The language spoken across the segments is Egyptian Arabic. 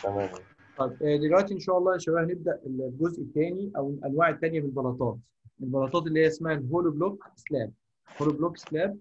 تمام طيب آه، دلوقتي ان شاء الله يا شباب هنبدا الجزء الثاني او الانواع الثانيه من البلاطات البلاطات اللي هي اسمها الهولو بلوك سلاب هولو بلوك سلاب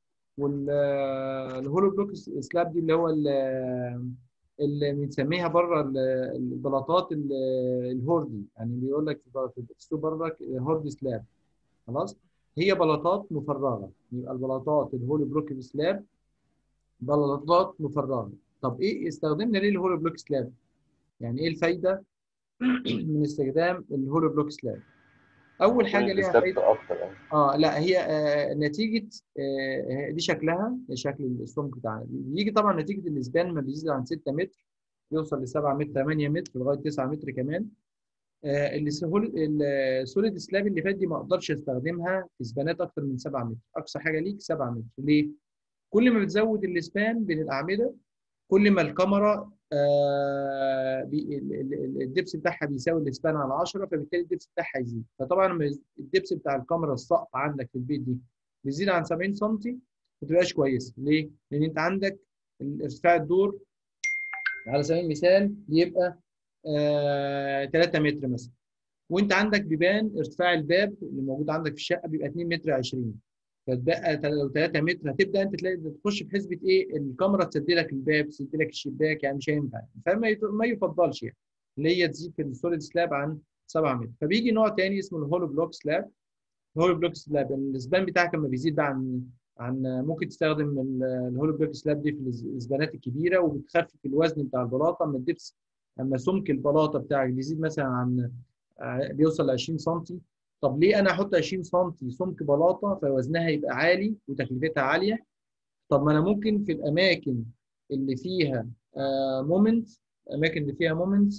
والهولو بلوك سلاب دي اللي هو ال- اللي بنسميها بره ال- البلاطات ال- الهوردي يعني بيقول لك في السوق بره هورد سلاب خلاص هي بلاطات مفرغه يبقى البلاطات الهولو بلوك سلاب بلاطات مفرغه طب ايه استخدمنا ليه الهولو بلوك سلاب يعني ايه الفايده من استخدام الهولو بلوك سلاب اول حاجه ليها ثابت فايده اكتر يعني اه لا هي آه نتيجه آه دي شكلها شكل السمك بتاعنا بيجي طبعا نتيجه الاسبان ما بيزيد عن 6 متر يوصل ل 7 متر 8 متر لغايه 9 متر كمان آه السوليد سلاب اللي فات دي ما اقدرش استخدمها في سبانات اكتر من 7 متر اقصى حاجه ليك 7 متر ليه؟ كل ما بتزود الاسبان بين الاعمده كل ما الكاميرا آه بي ال- ال- الدبس بتاعها بيساوي الاسبان على 10 فبالتالي الدبس بتاعها يزيد فطبعا لما يز- الدبس بتاع الكاميرا السقف عندك في البيت دي بيزيد عن 70 سم ما تبقاش كويسه ليه؟ لان انت عندك ارتفاع الدور على سبيل المثال بيبقى آه 3 متر مثلا وانت عندك بيبان ارتفاع الباب اللي موجود عندك في الشقه بيبقى 2 متر 20 فتبقى تل- لو 3 متر هتبدا انت تلاقي تخش في حسبه ايه الكاميرا تسد لك الباب تسد لك الشباك يعني مش هينفع فما يت- ما يفضلش يعني اللي هي تزيد في السوليد سلاب عن 7 متر فبيجي نوع تاني اسمه الهولو بلوك سلاب الهولو بلوك سلاب الاسبان بتاعك لما بيزيد بقى عن عن ممكن تستخدم ال- الهولو بلوك سلاب دي في الإز- الاسبانات الكبيره وبتخفف الوزن بتاع البلاطه اما الدبس اما سمك البلاطه بتاعك بيزيد مثلا عن ع- بيوصل ل 20 سم طب ليه انا احط 20 سم سمك بلاطه فوزنها يبقى عالي وتكلفتها عاليه طب ما انا ممكن في الاماكن اللي فيها مومنت الاماكن اللي فيها مومنت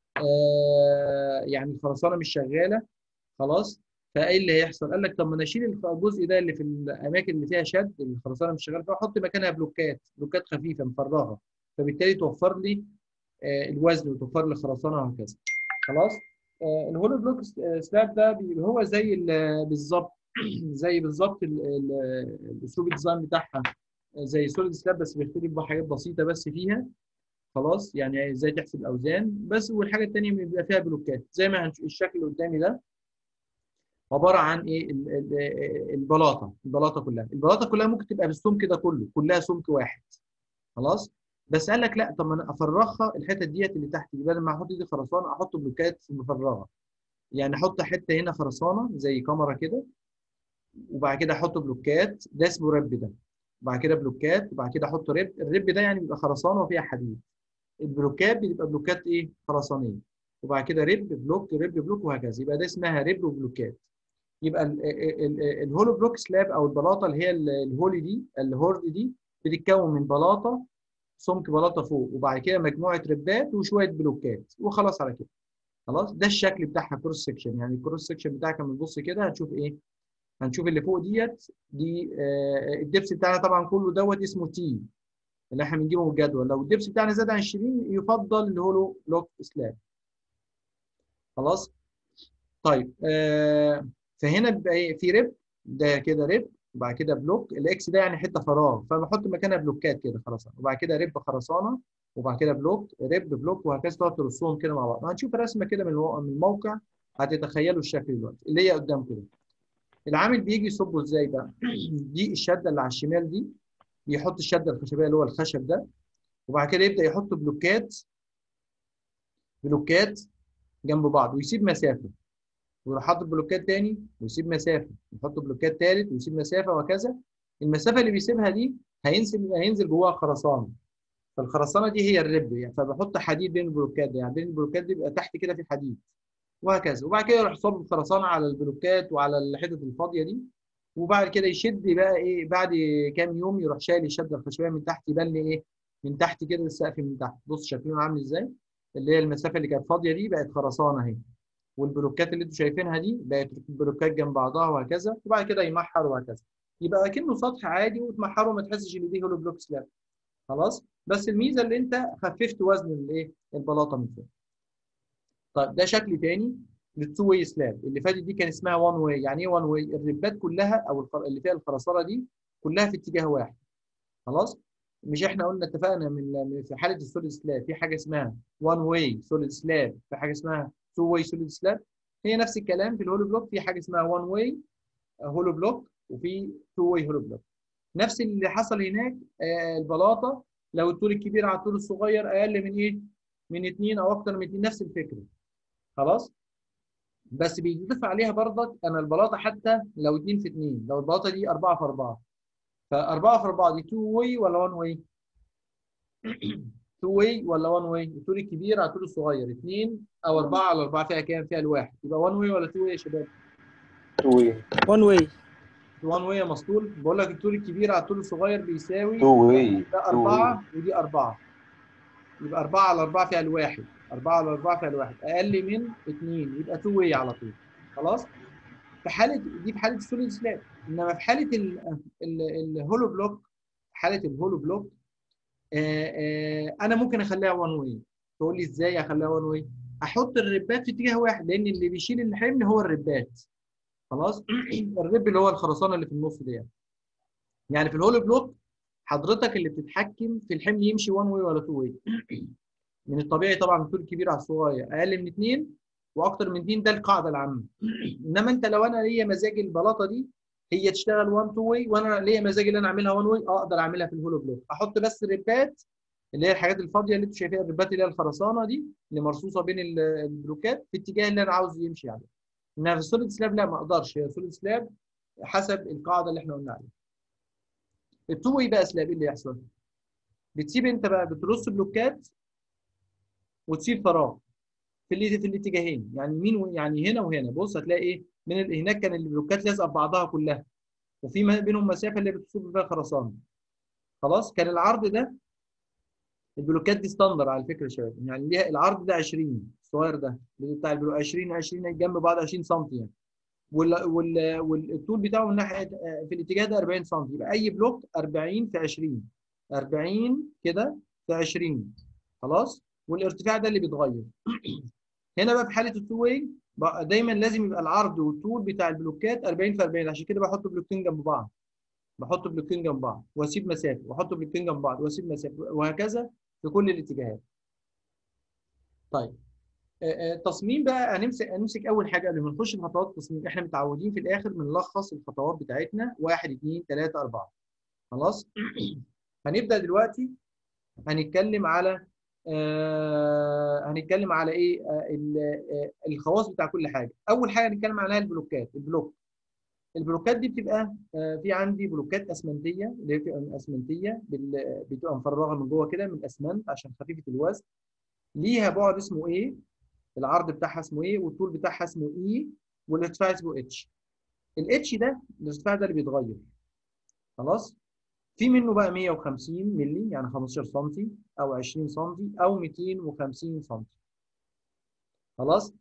يعني الخرسانه مش شغاله خلاص فايه اللي هيحصل؟ قال لك طب ما انا اشيل الخ- الجزء ده اللي في الاماكن اللي فيها شد الخرسانه مش شغاله فاحط مكانها بلوكات بلوكات خفيفه مفرغه فبالتالي توفر لي آه، الوزن وتوفر لي خرسانه وهكذا خلاص آه، الهولو بلوك س- آه، سلاب ده بي- هو زي ال- بالظبط زي بالظبط ال- ال- الاسلوب الديزاين بتاعها زي سوليد سلاب بس بيختلف بحاجات بسيطه بس فيها خلاص يعني ازاي تحسب الاوزان بس والحاجه الثانيه بيبقى فيها بلوكات زي ما هنش- الشكل اللي قدامي ده عباره عن ايه ال- ال- البلاطه البلاطه كلها البلاطه كلها ممكن تبقى بالسمك ده كله كلها سمك واحد خلاص بس قال لك لا طب ما انا افرغها الحتت ديت اللي تحت دي بدل ما احط دي خرسانه احط بلوكات مفرغه يعني احط حته هنا خرسانه زي كاميرا كده وبعد كده احط بلوكات ده اسمه رب ده وبعد كده بلوكات وبعد كده احط رب الرب ده يعني بيبقى خرسانه وفيها حديد البلوكات بتبقى بلوكات ايه خرسانيه وبعد كده رب بلوك رب بلوك وهكذا يبقى ده اسمها رب وبلوكات يبقى ال- ال- ال- الهولو بلوك سلاب او البلاطه اللي هي ال- الهولي دي الهورد دي بتتكون من بلاطه سمك بلاطه فوق وبعد كده مجموعه ربات وشويه بلوكات وخلاص على كده خلاص ده الشكل بتاعها كروس سكشن يعني الكروس سكشن بتاعك لما تبص كده هتشوف ايه هنشوف اللي فوق ديت دي آه الدبس بتاعنا طبعا كله دوت اسمه تي اللي احنا بنجيبه من الجدول لو الدبس بتاعنا زاد عن 20 يفضل الهولو بلوك سلاب خلاص طيب آه فهنا بيبقى ايه في ريب ده كده ريب وبعد كده بلوك الاكس ده يعني حته فراغ فبحط مكانها بلوكات كده خرسانه وبعد كده ريب خرسانه وبعد كده بلوك ريب بلوك وهكذا تقعد ترصهم كده مع بعض هنشوف رسمه كده من الو- من الموقع هتتخيلوا الشكل دلوقتي اللي هي قدام كده العامل بيجي يصبه ازاي بقى دي الشده اللي على الشمال دي بيحط الشده الخشبيه اللي هو الخشب ده وبعد كده يبدا يحط بلوكات بلوكات جنب بعض ويسيب مسافه ويروح حاطط بلوكات تاني ويسيب مسافه يحط بلوكات تالت ويسيب مسافه وهكذا المسافه اللي بيسيبها دي هينزل هينزل جواها خرسانه فالخرسانه دي هي الرب يعني فبحط حديد بين البلوكات دي يعني بين البلوكات دي بيبقى تحت كده في حديد وهكذا وبعد كده يروح صب الخرسانه على البلوكات وعلى الحتت الفاضيه دي وبعد كده يشد بقى ايه بعد كام يوم يروح شايل الشده الخشبيه من تحت يبان لي ايه من تحت كده السقف من تحت بص شكلهم عامل ازاي اللي هي المسافه اللي كانت فاضيه دي بقت خرسانه اهي والبلوكات اللي انتوا شايفينها دي بقت بلوكات جنب بعضها وهكذا وبعد كده يمحر وهكذا يبقى اكنه سطح عادي وتمحره وما تحسش ان دي هولو بلوك سلاب خلاص بس الميزه اللي انت خففت وزن الايه البلاطه من فوق طيب ده شكل تاني للتو واي سلاب اللي فاتت دي كان اسمها وان واي يعني ايه وان واي الربات كلها او الخر... اللي فيها الخرسانه دي كلها في اتجاه واحد خلاص مش احنا قلنا اتفقنا من في حاله السوليد سلاب في حاجه اسمها وان واي سوليد سلاب في حاجه اسمها تو واي سوليد سلاب هي نفس الكلام في الهولو بلوك في حاجه اسمها وان واي هولو بلوك وفي تو واي هولو بلوك نفس اللي حصل هناك آه البلاطه لو الطول الكبير على الطول الصغير اقل من ايه؟ من اثنين او اكتر من اثنين نفس الفكره خلاص؟ بس بيضيف عليها برضك انا البلاطه حتى لو 2 في 2 لو البلاطه دي 4 في 4 ف 4 في 4 دي 2 واي ولا 1 واي؟ 2 واي ولا 1 واي؟ الطول الكبير على الطول الصغير 2 او 4 على 4 فيها كام؟ فيها الواحد يبقى 1 واي ولا 2 واي يا شباب؟ 2 واي 1 واي 1 واي يا مسطول بقول لك الطول الكبير على الطول الصغير بيساوي 2 واي ده 4 ودي 4 يبقى 4 على 4 فيها الواحد 4 على 4 فيها الواحد اقل من 2 يبقى 2 واي على طول خلاص في حاله دي في حاله السوليد سلاب انما في حاله ال ال الهولو بلوك حاله الهولو بلوك آآ آآ انا ممكن اخليها 1 واي تقول لي ازاي اخليها 1 واي احط الربات في اتجاه واحد لان اللي بيشيل الحمل هو الربات خلاص الرب اللي هو الخرسانه اللي في النص دي يعني في الهولو بلوك حضرتك اللي بتتحكم في الحمل يمشي 1 واي ولا 2 واي من الطبيعي طبعا الطول الكبير على الصغير اقل من 2 واكتر من 2 ده القاعده العامه انما انت لو انا ليا مزاج البلاطه دي هي تشتغل 1 2 واي وانا ليا مزاج اللي انا اعملها 1 واي اقدر اعملها في الهولو بلوك احط بس ريبات اللي هي الحاجات الفاضيه اللي انتوا شايفينها الريبات اللي هي الخرسانه دي اللي مرصوصه بين البلوكات في الاتجاه اللي انا عاوز يمشي عليه انما في السوليد سلاب لا ما اقدرش هي السوليد سلاب حسب القاعده اللي احنا قلنا عليها التو واي بقى سلاب ايه اللي يحصل؟ بتسيب انت بقى بترص بلوكات وتسيب فراغ في اللي في الاتجاهين يعني يمين و... يعني هنا وهنا بص هتلاقي ايه من ال... هناك كان البلوكات لازقه في بعضها كلها وفي ما بينهم مسافه اللي بتصب فيها خرسانه خلاص كان العرض ده البلوكات دي ستاندر على فكره يا شباب يعني ليها العرض ده 20 الصغير ده بتاع البلوك 20 20 جنب بعض 20 سم يعني وال... وال... والطول بتاعه من ناحيه في الاتجاه ده 40 سم يبقى اي بلوك 40 في 20 40 كده في 20 خلاص والارتفاع ده اللي بيتغير هنا بقى في حاله التو واي دايما لازم يبقى العرض والطول بتاع البلوكات 40 في 40 عشان كده بحط بلوكين جنب بعض بحط بلوكين جنب بعض واسيب مسافه واحط بلوكين جنب بعض واسيب مسافه وهكذا في كل الاتجاهات طيب التصميم بقى هنمسك هنمسك اول حاجه قبل ما نخش في خطوات التصميم احنا متعودين في الاخر بنلخص الخطوات بتاعتنا 1 2 3 4 خلاص هنبدا دلوقتي هنتكلم على آه هنتكلم على ايه آه الخواص بتاع كل حاجه اول حاجه هنتكلم عليها البلوكات البلوك البلوكات دي بتبقى آه في عندي بلوكات اسمنتيه اللي هي بتبقى اسمنتيه بتبقى مفرغه من جوه كده من الاسمنت عشان خفيفه الوزن ليها بعد اسمه ايه العرض بتاعها اسمه ايه والطول بتاعها اسمه اي والارتفاع اسمه اتش الاتش ده الارتفاع ده اللي بيتغير خلاص في منه بقى 150 مللي يعني 15 سم او 20 سم او 250 سم خلاص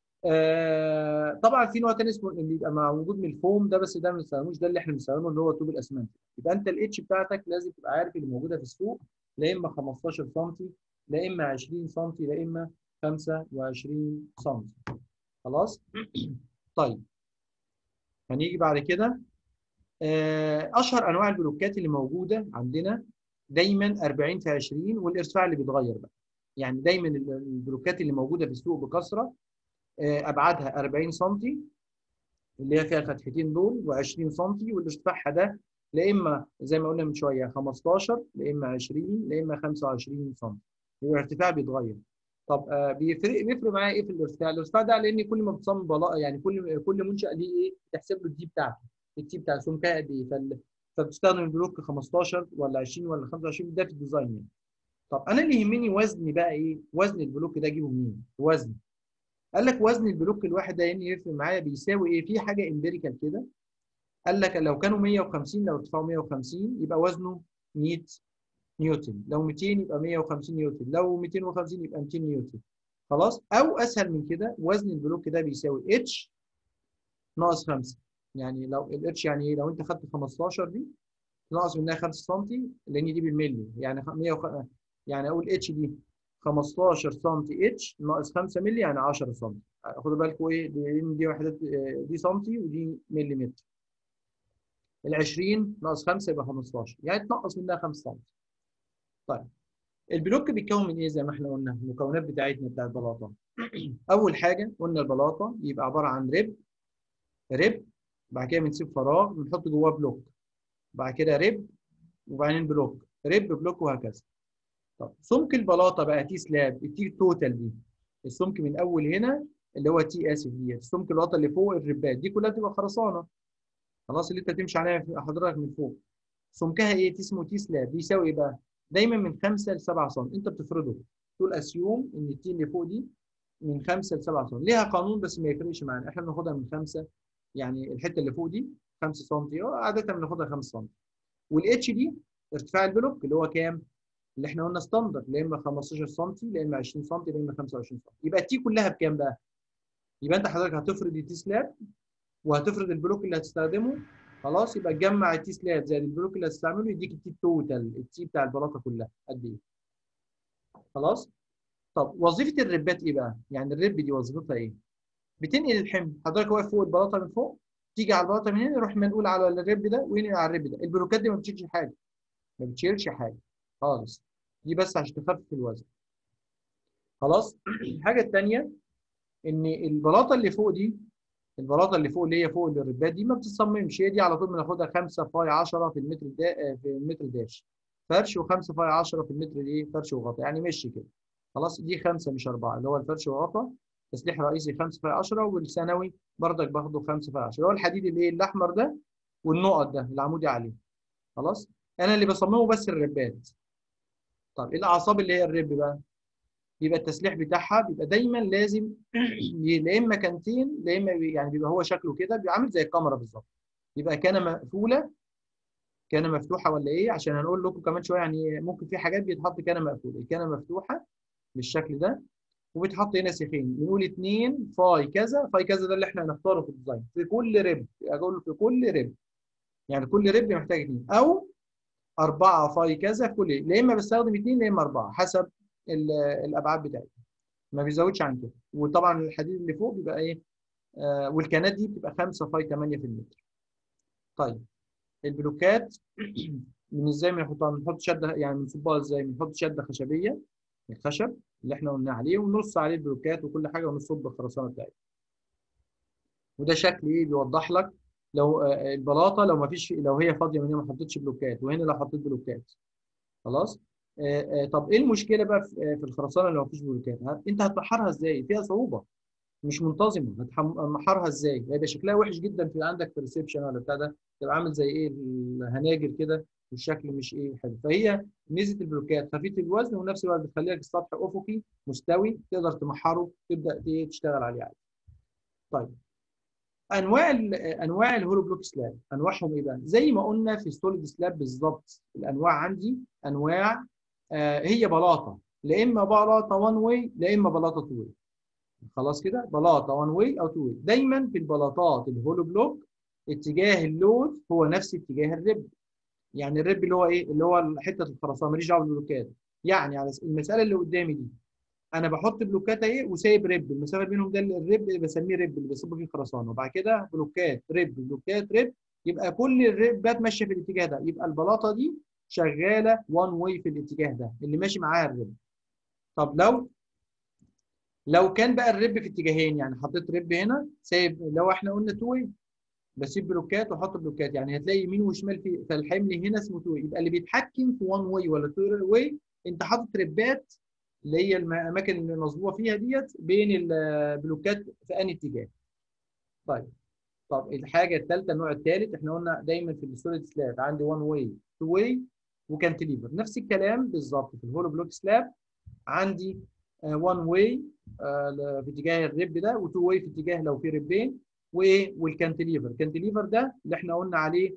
آه طبعا في نوع تاني اسمه اللي بيبقى موجود من الفوم ده بس ده ما بنستخدموش ده اللي احنا بنستخدمه اللي هو طوب الاسمنت يبقى انت الاتش بتاعتك لازم تبقى عارف اللي موجوده في السوق لا اما 15 سم لا اما 20 سم لا اما 25 سم خلاص طيب هنيجي بعد كده اشهر انواع البلوكات اللي موجوده عندنا دايما 40 في 20 والارتفاع اللي بيتغير بقى يعني دايما البلوكات اللي موجوده في السوق بكثره ابعادها 40 سم اللي هي فيها الفتحتين دول و20 سم والارتفاعها ده لا اما زي ما قلنا من شويه 15 لا اما 20 لا اما 25 سم الارتفاع بيتغير طب آه بيفرق بيفرق معايا ايه في الارتفاع؟ الارتفاع ده لان كل ما بتصمم بلاطه يعني كل كل منشا ليه ايه؟ تحسب له الدي بتاعته التي بتاع سمكها قد ايه؟ فال... فبتستخدم البلوك 15 ولا 20 ولا 25 ده في الديزاين يعني. طب انا اللي يهمني وزن بقى ايه؟ وزن البلوك ده اجيبه منين؟ وزن قال لك وزن البلوك الواحد ده يعني يفرق معايا بيساوي ايه؟ في حاجه امبيريكال كده قال لك لو كانوا 150 لو ارتفاعه 150 يبقى وزنه 100 نيوتن لو 200 يبقى 150 نيوتن لو 250 يبقى 200 نيوتن خلاص او اسهل من كده وزن البلوك ده بيساوي اتش ناقص 5 يعني لو الاتش يعني ايه لو انت خدت 15 دي ناقص منها 5 سم لان دي بالملي يعني 100 وخ... يعني اقول اتش دي 15 سم اتش ناقص 5 مللي يعني 10 سم خدوا بالكم ايه دي, دي وحدات دي سم ودي مليمتر ال 20 ناقص 5 يبقى 15 يعني تنقص منها 5 سم طيب البلوك بيتكون من ايه زي ما احنا قلنا المكونات بتاعتنا بتاعت البلاطه اول حاجه قلنا البلاطه يبقى عباره عن ريب ريب بعد كده بنسيب فراغ بنحط جواه بلوك بعد كده ريب وبعدين بلوك ريب بلوك وهكذا طب سمك البلاطه بقى تي سلاب التي توتال دي السمك من اول هنا اللي هو تي اسف دي السمك البلاطه اللي فوق الربات دي كلها بتبقى خرسانه خلاص اللي انت تمشي عليها حضرتك من فوق سمكها ايه اسمه تي سلاب بيساوي ايه بقى دايما من 5 ل 7 سم انت بتفرضه تقول اسيوم ان التي اللي فوق دي من 5 ل 7 سم ليها قانون بس ما يفرقش معانا احنا بناخدها من 5 يعني الحته اللي فوق دي 5 سم عاده بناخدها 5 سم والاتش دي ارتفاع البلوك اللي هو كام؟ اللي احنا قلنا ستاندرد يا اما 15 سم يا اما 20 سم يا اما 25 سم يبقى التي كلها بكام بقى؟ يبقى انت حضرتك هتفرض التي سلاب وهتفرض البلوك اللي هتستخدمه خلاص يبقى تجمع التي سلاب زائد البلوك اللي هتستعمله يديك التي توتال التي بتاع البلاطه كلها قد ايه؟ خلاص؟ طب وظيفه الربات ايه بقى؟ يعني الرب دي وظيفتها ايه؟ بتنقل الحمل حضرتك واقف فوق البلاطه من فوق تيجي على البلاطه من هنا يروح منقول على الرب ده وينقل على الرب ده البلوكات دي ما بتشيلش حاجه ما بتشيلش حاجه خالص دي بس عشان تخفف الوزن خلاص الحاجه الثانيه ان البلاطه اللي فوق دي البلاطه اللي فوق اللي هي فوق الربات دي ما بتتصممش هي دي على طول بناخدها 5 فاي 10 في المتر دا في المتر داش فرش و5 فاي 10 في المتر ايه فرش وغطا يعني مشي كده خلاص دي 5 مش 4 اللي هو الفرش وغطا تسليح رئيسي 5 فاي 10 والثانوي بردك باخده 5 فاي 10 هو الحديد اللي ايه الاحمر ده والنقط ده العمودي عليه خلاص انا اللي بصممه بس الربات طب الاعصاب اللي هي الرب بقى يبقى التسليح بتاعها بيبقى دايما لازم لا اما كانتين لا اما يعني بيبقى هو شكله كده بيبقى عامل زي الكاميرا بالظبط يبقى كان مقفوله كان مفتوحه ولا ايه عشان هنقول لكم كمان شويه يعني ممكن في حاجات بيتحط كان مقفوله كان مفتوحه بالشكل ده وبيتحط هنا سيخين بنقول 2 فاي كذا فاي كذا ده اللي احنا هنختاره في الديزاين في كل رب اقول في كل رب يعني كل رب محتاج 2 او 4 فاي كذا في كل لا اما بستخدم 2 لا اما 4 حسب الابعاد بتاعتها ما بيزودش عن كده وطبعا الحديد اللي فوق بيبقى ايه آه والكانات دي بتبقى 5 فاي 8 في المتر طيب البلوكات من ازاي بنحطها بنحط شده يعني بنصبها ازاي بنحط شده خشبيه الخشب اللي احنا قلنا عليه ونرص عليه البلوكات وكل حاجه ونصب الخرسانه بتاعتها وده شكل ايه بيوضح لك لو آه البلاطه لو ما فيش لو هي فاضيه من هنا ما حطيتش بلوكات وهنا لو حطيت بلوكات خلاص آه طب ايه المشكله بقى في الخرسانه لو مفيش بلوكات انت هتمحرها ازاي فيها صعوبه مش منتظمه هتمحرها ازاي هيبقى شكلها وحش جدا في عندك في الريسبشن ولا بتاع ده تبقى عامل زي ايه الهناجر كده والشكل مش ايه حلو فهي ميزه البلوكات خفيفه الوزن وفي نفس الوقت بتخلي لك السطح افقي مستوي تقدر تمحره تبدا تشتغل عليه عادي طيب انواع انواع الهولو بلوك سلاب انواعهم ايه بقى زي ما قلنا في السوليد سلاب بالظبط الانواع عندي انواع آه هي بلاطه لا اما بلاطه 1 واي لا اما بلاطه 2 واي خلاص كده بلاطه 1 واي او 2 واي دايما في البلاطات الهولو بلوك اتجاه اللود هو نفس اتجاه الرب يعني الرب اللي هو ايه اللي هو حته الخرسانه ماليش دعوه بالبلوكات يعني على المساله اللي قدامي دي انا بحط بلوكات اهي وسايب رب المسافه بينهم ده الرب اللي بسميه رب اللي بصب فيه الخرسانه وبعد كده بلوكات رب بلوكات رب يبقى كل الربات ماشيه في الاتجاه ده يبقى البلاطه دي شغاله 1 واي في الاتجاه ده اللي ماشي معاها الرب طب لو لو كان بقى الرب في اتجاهين يعني حطيت رب هنا سايب لو احنا قلنا 2 واي بسيب بلوكات واحط بلوكات يعني هتلاقي يمين وشمال في فالحمل هنا اسمه 2 واي يبقى اللي بيتحكم في 1 واي ولا 2 واي انت حاطط ربات اللي هي الاماكن اللي مصبوغه فيها ديت بين البلوكات في انهي اتجاه طيب طب الحاجه الثالثه النوع الثالث احنا قلنا دايما في السوليد سلاب عندي 1 واي 2 واي وكانتليفر نفس الكلام بالظبط في الهولو بلوك سلاب عندي 1 واي في اتجاه الرب ده و2 واي في اتجاه لو في ربين وايه والكانتليفر الكانتليفر ده اللي احنا قلنا عليه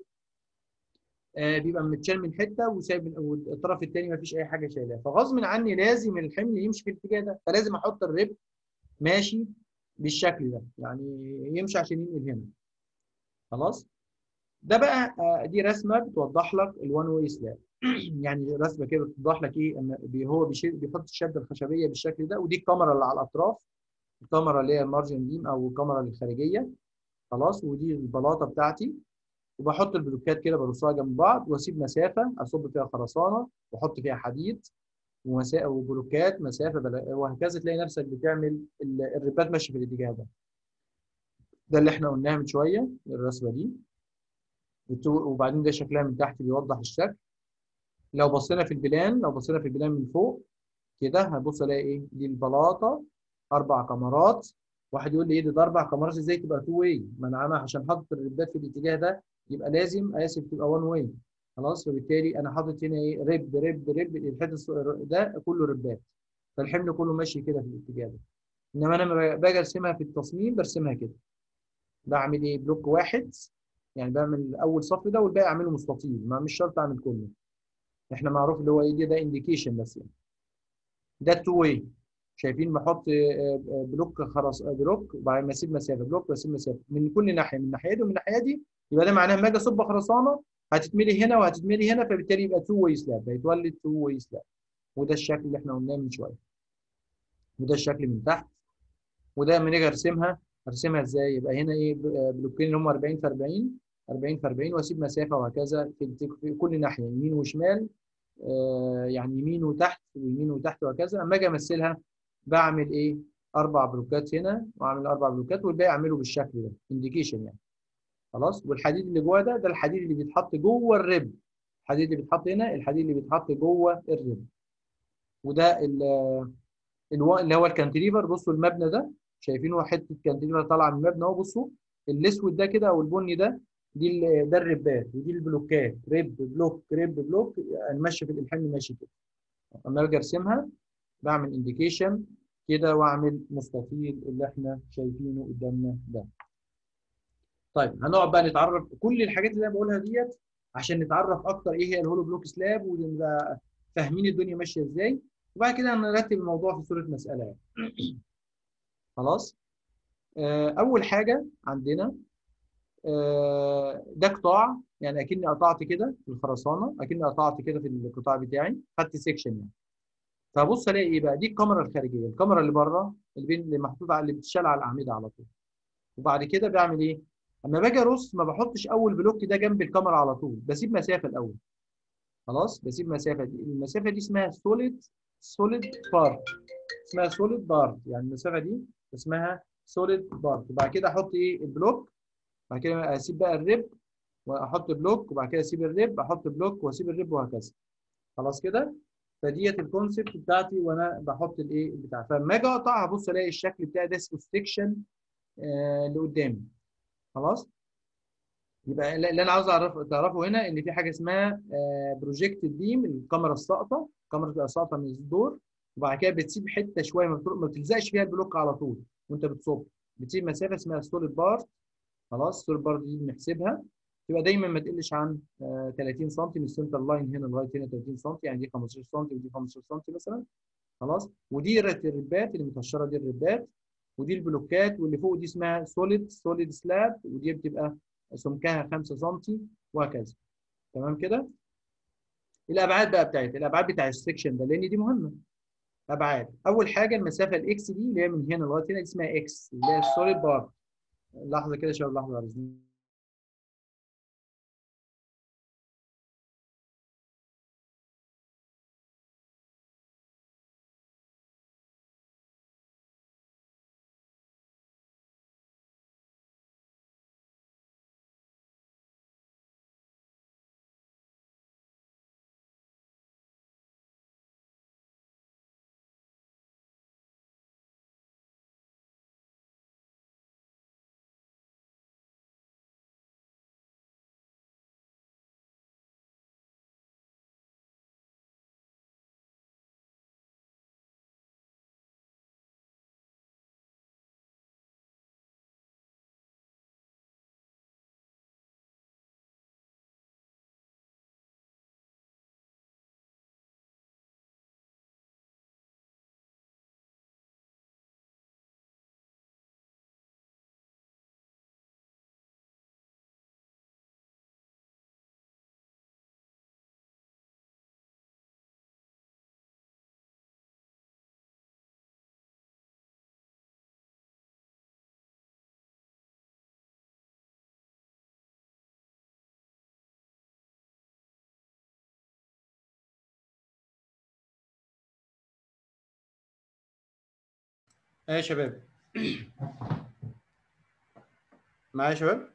آه بيبقى متشال من حته وسايب والطرف الثاني ما فيش اي حاجه شايلها فغصب عني لازم الحمل يمشي في الاتجاه ده فلازم احط الرب ماشي بالشكل ده يعني يمشي عشان ينقل هنا خلاص ده بقى آه دي رسمه بتوضح لك الوان واي سلاب يعني رسمه كده بتوضح لك ايه ان هو بيحط الشده الخشبيه بالشكل ده ودي الكاميرا اللي على الاطراف الكاميرا اللي هي المارجن بيم او الكاميرا الخارجيه خلاص ودي البلاطه بتاعتي وبحط البلوكات كده برصها جنب بعض واسيب مسافه اصب فيها خرسانه واحط فيها حديد ومسا... وبلوكات مسافه بلا... وهكذا تلاقي نفسك بتعمل الربات ماشيه في الاتجاه ده. ده اللي احنا قلناه من شويه الرسمه دي وبعدين ده شكلها من تحت بيوضح الشكل لو بصينا في البلان لو بصينا في البلان من فوق كده هنبص الاقي ايه دي البلاطه اربع كاميرات واحد يقول لي ايه ده اربع كاميرات ازاي تبقى تو واي ما انا انا عشان حاطط الربات في الاتجاه ده يبقى لازم اسف تبقى وان واي خلاص فبالتالي انا حاطط هنا ايه رب رب رب الحته ده كله ربات فالحمل كله ماشي كده في الاتجاه ده انما انا لما باجي ارسمها في التصميم برسمها كده بعمل ايه بلوك واحد يعني بعمل اول صف ده والباقي اعمله مستطيل ما مش شرط اعمل كله احنا معروف اللي هو ايه ده, ده انديكيشن بس يعني ده التو واي شايفين بحط بلوك خلاص بلوك وبعدين اسيب مسافه بلوك واسيب مسافه من كل ناحيه من الناحيه دي ومن الناحيه دي يبقى ده معناه لما اجي اصب خرسانه هتتملي هنا وهتتملي هنا فبالتالي يبقى تو واي سلاب هيتولد تو واي سلاب وده الشكل اللي احنا قلناه من شويه وده الشكل من تحت وده لما نيجي ارسمها ارسمها ازاي يبقى هنا ايه بلوكين اللي هم 40 في 40 40 في 40 واسيب مسافه وهكذا في, في كل ناحيه يمين وشمال آه يعني يمين وتحت ويمين وتحت وهكذا اما اجي امثلها بعمل ايه اربع بلوكات هنا واعمل اربع بلوكات والباقي اعمله بالشكل ده انديكيشن يعني خلاص والحديد اللي جوه ده ده الحديد اللي بيتحط جوه الرب الحديد اللي بيتحط هنا الحديد اللي بيتحط جوه الرب وده اللي هو الكانتليفر بصوا المبنى ده شايفينه حته كانتليفر طالعه من المبنى اهو بصوا الاسود ده كده او البني ده دي ده الربات ودي البلوكات رب بلوك رب بلوك يعني ماشي في الحمل ماشي كده اما اجي ارسمها بعمل انديكيشن كده واعمل مستطيل اللي احنا شايفينه قدامنا ده طيب هنقعد بقى نتعرف كل الحاجات اللي انا بقولها ديت عشان نتعرف اكتر ايه هي الهولو بلوك سلاب ونبقى فاهمين الدنيا ماشيه ازاي وبعد كده هنرتب الموضوع في صوره مساله يعني خلاص اول حاجه عندنا ده قطاع يعني اكني قطعت كده في الخرسانه اكني قطعت كده في القطاع بتاعي خدت سيكشن يعني فبص الاقي ايه بقى دي الكاميرا الخارجيه الكاميرا اللي بره اللي بين اللي محطوطه على اللي بتشال على الاعمده على طول وبعد كده بعمل ايه اما باجي ارص ما بحطش اول بلوك ده جنب الكاميرا على طول بسيب مسافه الاول خلاص بسيب مسافه دي المسافه دي اسمها سوليد سوليد بارت اسمها سوليد بارت يعني المسافه دي اسمها سوليد بارت وبعد كده احط ايه البلوك بعد كده اسيب بقى الريب واحط بلوك وبعد كده اسيب الريب احط بلوك واسيب الريب وهكذا خلاص كده فديت الكونسيبت بتاعتي وانا بحط الايه بتاع فلما اجي اقطع هبص الاقي الشكل بتاعي ده اسمه سكشن آه اللي قدامي خلاص يبقى اللي انا عاوز اعرفه تعرفه هنا ان في حاجه اسمها آه بروجيكتد بيم الكاميرا الساقطه الكاميرا بتبقى ساقطه من الدور وبعد كده بتسيب حته شويه ما بتلزقش فيها البلوك على طول وانت بتصب بتسيب مسافه اسمها سوليد بارت خلاص السوليد بارت دي بنحسبها تبقى دايما ما تقلش عن آه 30 سم من السنتر لاين هنا لغايه هنا 30 سم يعني دي 15 سم ودي 15 سم مثلا خلاص ودي الربات اللي متهشره دي الربات ودي البلوكات واللي فوق دي اسمها سوليد سوليد سلاب ودي بتبقى سمكها 5 سم وهكذا تمام كده الابعاد بقى بتاعتها الابعاد بتاع السكشن ده لان دي مهمه ابعاد اول حاجه المسافه الاكس دي اللي هي من هنا لغايه هنا اسمها اكس اللي هي السوليد بار لحظه كده يا شباب لحظه ايه يا شباب معايا يا شباب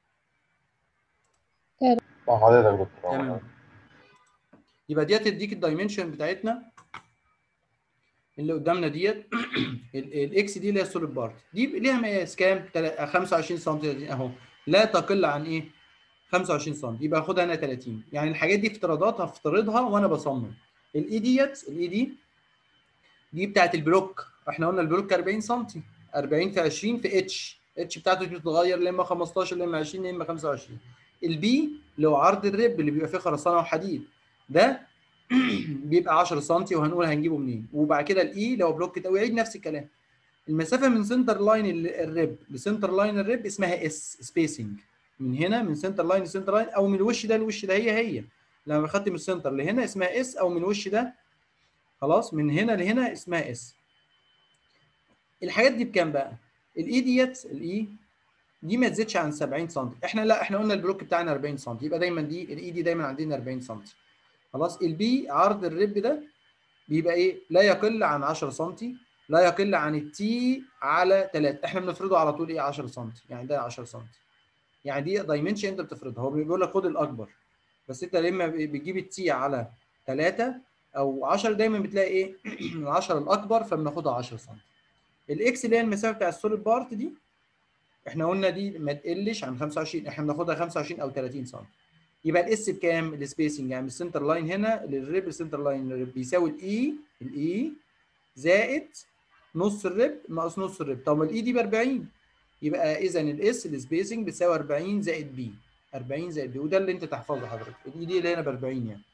مع حضرتك يا دكتور تمام يبقى دي هتديك الدايمنشن بتاعتنا اللي قدامنا ديت الاكس دي اللي هي السوليد بارت دي ليها مقاس كام؟ تلا- 25 سم اهو لا تقل عن ايه؟ 25 سم يبقى اخدها انا 30 يعني الحاجات دي افتراضات هفترضها وانا بصمم الاي ديت الاي دي دي بتاعت البلوك احنا قلنا البلوك 40 سم 40 في 20 في اتش اتش بتاعته بتتغير لا اما 15 لا اما 20 لا اما 25 البي اللي هو عرض الرب اللي بيبقى فيه خرسانه وحديد ده بيبقى 10 سم وهنقول هنجيبه منين وبعد كده الاي اللي هو بلوك ده ويعيد نفس الكلام المسافه من سنتر لاين ال- الرب لسنتر لاين الرب اسمها اس سبيسنج من هنا من سنتر لاين لسنتر لاين او من الوش ده للوش ده هي هي لما خدت من السنتر لهنا اسمها اس او من الوش ده خلاص من هنا لهنا اسمها اس الحاجات دي بكام بقى الاي ديت الاي دي ما تزيدش عن 70 سم احنا لا احنا قلنا البلوك بتاعنا 40 سم يبقى دايما دي الاي دي دايما عندنا 40 سم خلاص البي عرض الرب ده بيبقى ايه لا يقل عن 10 سم لا يقل عن التي على 3 احنا بنفرضه على طول ايه 10 سم يعني ده 10 سم يعني دي دايمنشن انت بتفرضها هو بيقول لك خد الاكبر بس انت لما بتجيب التي على 3 او 10 دايما بتلاقي ايه ال 10 الاكبر فبناخدها 10 سم الاكس اللي هي المسافه بتاع السوليد بارت دي احنا قلنا دي ما تقلش عن 25 احنا بناخدها 25 او 30 سم يبقى الاس بكام السبيسنج يعني من السنتر لاين هنا للريب السنتر لاين للريب بيساوي الاي الاي زائد نص الريب ناقص نص الريب طب ما الاي دي ب 40 يبقى اذا الاس السبيسنج بتساوي 40 زائد بي 40 زائد بي وده اللي انت تحفظه حضرتك الاي دي اللي هنا ب 40 يعني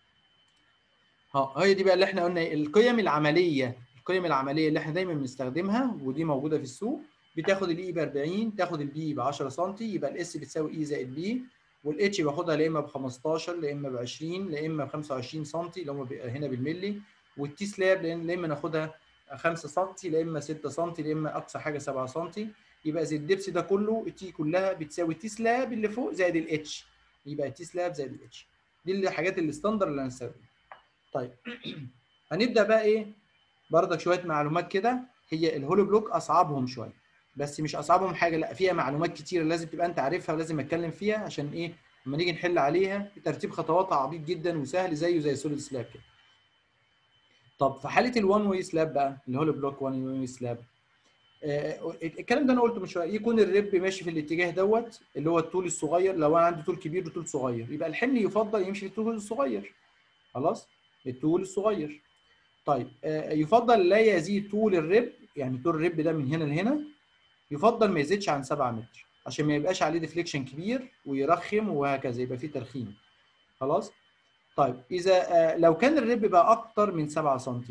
ها هي دي بقى اللي احنا قلنا القيم العمليه القيم العمليه اللي احنا دايما بنستخدمها ودي موجوده في السوق بتاخد الاي ب 40 تاخد البي ب 10 سم يبقى الاس بتساوي اي زائد بي والاتش باخدها لا اما ب 15 لا اما ب 20 لا اما ب 25 سم اللي هم هنا بالملي والتي سلاب لا اما ناخدها 5 سم لا اما 6 سم لا اما اقصى حاجه 7 سم يبقى زي الدبس ده كله التي كلها بتساوي التي سلاب اللي فوق زائد الاتش يبقى التي سلاب زائد الاتش دي الحاجات الستاندر اللي هنستخدمها طيب هنبدا بقى ايه بردك شويه معلومات كده هي الهولو بلوك اصعبهم شويه بس مش اصعبهم حاجه لا فيها معلومات كتيره لازم تبقى انت عارفها ولازم اتكلم فيها عشان ايه لما نيجي نحل عليها ترتيب خطواتها عبيط جدا وسهل زيه زي سوليد سلاب كده طب في حاله الوان واي سلاب بقى الهولو بلوك وان واي سلاب آه الكلام ده انا قلته من شويه يكون الرب ماشي في الاتجاه دوت اللي هو الطول الصغير لو انا عندي طول كبير وطول صغير يبقى الحمل يفضل يمشي في الطول الصغير خلاص الطول الصغير طيب آه يفضل لا يزيد طول الرب يعني طول الرب ده من هنا لهنا يفضل ما يزيدش عن 7 متر عشان ما يبقاش عليه ديفليكشن كبير ويرخم وهكذا يبقى فيه ترخيم خلاص طيب اذا آه لو كان الرب بقى اكتر من 7 سم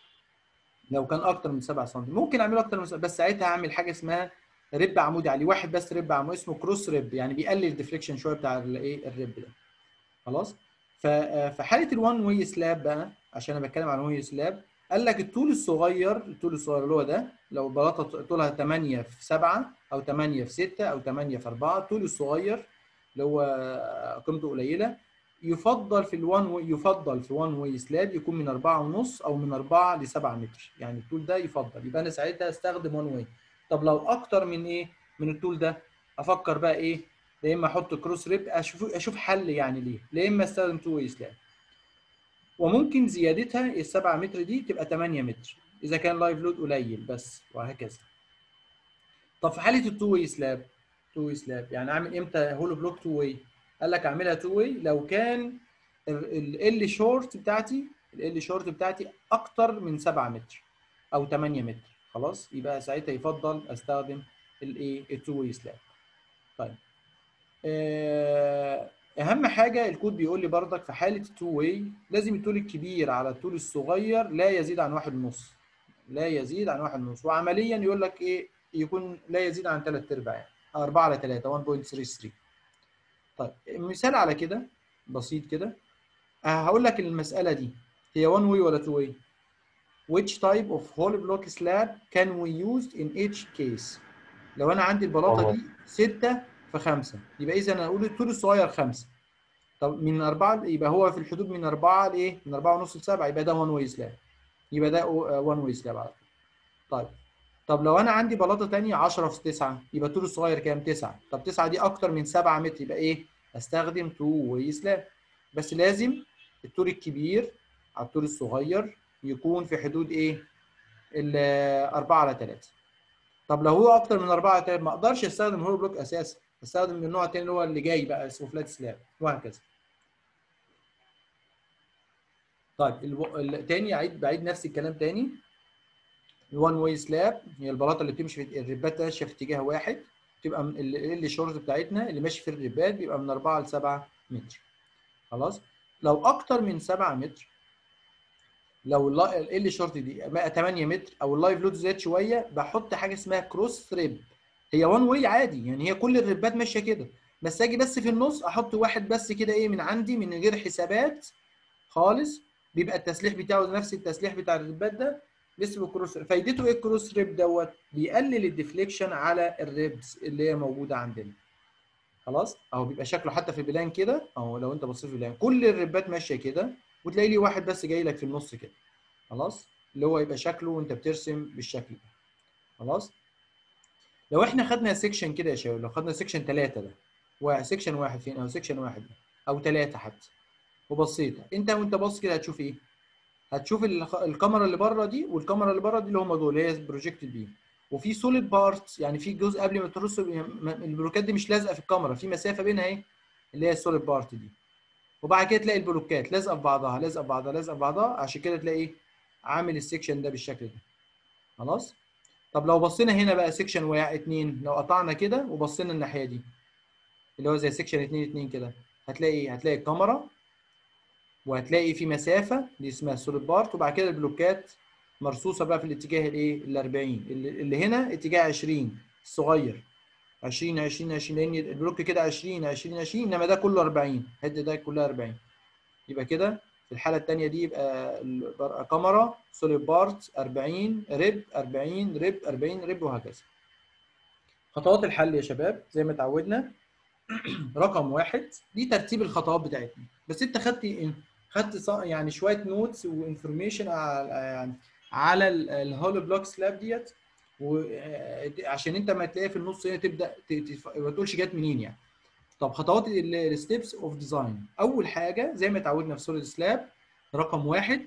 لو كان اكتر من 7 سم ممكن اعمله اكتر من 7 بس ساعتها هعمل حاجه اسمها رب عمودي عليه واحد بس رب عمودي اسمه كروس رب يعني بيقلل الديفليكشن شويه بتاع الايه الرب ده خلاص ففي حاله الوان واي سلاب بقى عشان انا بتكلم عن واي سلاب قال لك الطول الصغير الطول الصغير اللي هو ده لو بلاطه طولها 8 في 7 او 8 في 6 او 8 في 4 الطول الصغير اللي هو قيمته قليله يفضل في الوان يفضل في وان واي سلاب يكون من 4 ونص او من 4 ل 7 متر يعني الطول ده يفضل يبقى انا ساعتها استخدم وان واي طب لو اكتر من ايه من الطول ده افكر بقى ايه يا اما احط كروس ريب اشوف اشوف حل يعني ليه يا اما استخدم تو واي سلاب وممكن زيادتها ال 7 متر دي تبقى 8 متر اذا كان لايف لود قليل بس وهكذا طب في حاله التو واي سلاب تو واي سلاب يعني اعمل امتى هولو بلوك تو واي قال لك اعملها تو واي لو كان ال شورت بتاعتي ال شورت بتاعتي اكتر من 7 متر او 8 متر خلاص يبقى ساعتها يفضل استخدم الايه التو واي سلاب طيب اهم حاجه الكود بيقول لي بردك في حاله التو واي لازم الطول الكبير على الطول الصغير لا يزيد عن واحد ونص لا يزيد عن واحد ونص وعمليا يقول لك ايه يكون لا يزيد عن 3 ارباع يعني 4 على 3 1.33 طيب مثال على كده بسيط كده هقول لك المساله دي هي 1 واي ولا 2 واي which type of hollow block slab can we use in each case لو انا عندي البلاطه دي 6 في 5 يبقى اذا انا اقول الطول الصغير 5 طب من 4 يبقى هو في الحدود من 4 لايه من 4 ونص ل 7 يبقى ده 1 واي سلاب يبقى ده 1 واي سلاب على طول طيب طب لو انا عندي بلاطه ثانيه 10 في 9 يبقى الطول الصغير كام 9 طب 9 دي اكتر من 7 متر يبقى ايه استخدم تو واي سلاب بس لازم الطول الكبير على الطول الصغير يكون في حدود ايه ال 4 على 3 طب لو هو اكتر من 4 على 3 ما اقدرش استخدم هولو بلوك اساسا استخدم من النوع الثاني اللي هو اللي جاي بقى اسمه فلات سلاب وهكذا طيب الو... التاني اعيد بعيد نفس الكلام تاني الوان واي سلاب هي البلاطه اللي بتمشي في الربات ماشيه في اتجاه واحد تبقى من ال شورت بتاعتنا اللي ماشي في الربات بيبقى من 4 ل 7 متر خلاص لو اكتر من 7 متر لو ال شورت دي 8 متر او اللايف لود زاد شويه بحط حاجه اسمها كروس ريب هي وان واي عادي يعني هي كل الربات ماشيه كده بس اجي بس في النص احط واحد بس كده ايه من عندي من غير حسابات خالص بيبقى التسليح بتاعه نفس التسليح بتاع الربات ده اسمه كروس فايدته ايه الكروس ريب دوت بيقلل الديفليكشن على الريبس اللي هي موجوده عندنا خلاص اهو بيبقى شكله حتى في البلان كده اهو لو انت بصيت في البلان كل الربات ماشيه كده وتلاقي لي واحد بس جاي لك في النص كده خلاص اللي هو يبقى شكله وانت بترسم بالشكل ده خلاص لو احنا خدنا سيكشن كده يا شباب لو خدنا سيكشن 3 ده وسيكشن واحد فين او سيكشن واحد ده او 3 حتى وبصيت انت وانت باص كده هتشوف ايه هتشوف الكاميرا اللي بره دي والكاميرا اللي بره دي اللي هم دول هي بروجيكتد بيم وفي سوليد بارت يعني في جزء قبل ما ترص البلوكات دي مش لازقه في الكاميرا في مسافه بينها ايه اللي هي السوليد بارت دي وبعد كده تلاقي البلوكات لازقه في بعضها لازقه في بعضها لازقه في بعضها عشان كده تلاقي ايه عامل السكشن ده بالشكل ده خلاص طب لو بصينا هنا بقى سكشن واحد اتنين لو قطعنا كده وبصينا الناحيه دي اللي هو زي سكشن اتنين اتنين كده هتلاقي ايه هتلاقي الكاميرا وهتلاقي في مسافه دي اسمها السوليد بارت وبعد كده البلوكات مرصوصه بقى في الاتجاه الايه ال 40 اللي هنا اتجاه 20 الصغير 20 20 20 لان البلوك كده 20 20 20 انما ده كله 40 الحته ده كلها 40 يبقى كده في الحاله الثانيه دي يبقى كاميرا سوليد بارت 40 ريب 40 ريب 40 ريب وهكذا خطوات الحل يا شباب زي ما اتعودنا رقم واحد دي ترتيب الخطوات بتاعتنا بس انت خدت ايه؟ خدت يعني شويه نوتس وانفورميشن على على الهولو بلوك سلاب ديت وعشان انت ما تلاقيها في النص هنا تبدا ما تقولش جت منين يعني طب خطوات الستبس اوف ديزاين اول حاجه زي ما اتعودنا في سوليد سلاب رقم واحد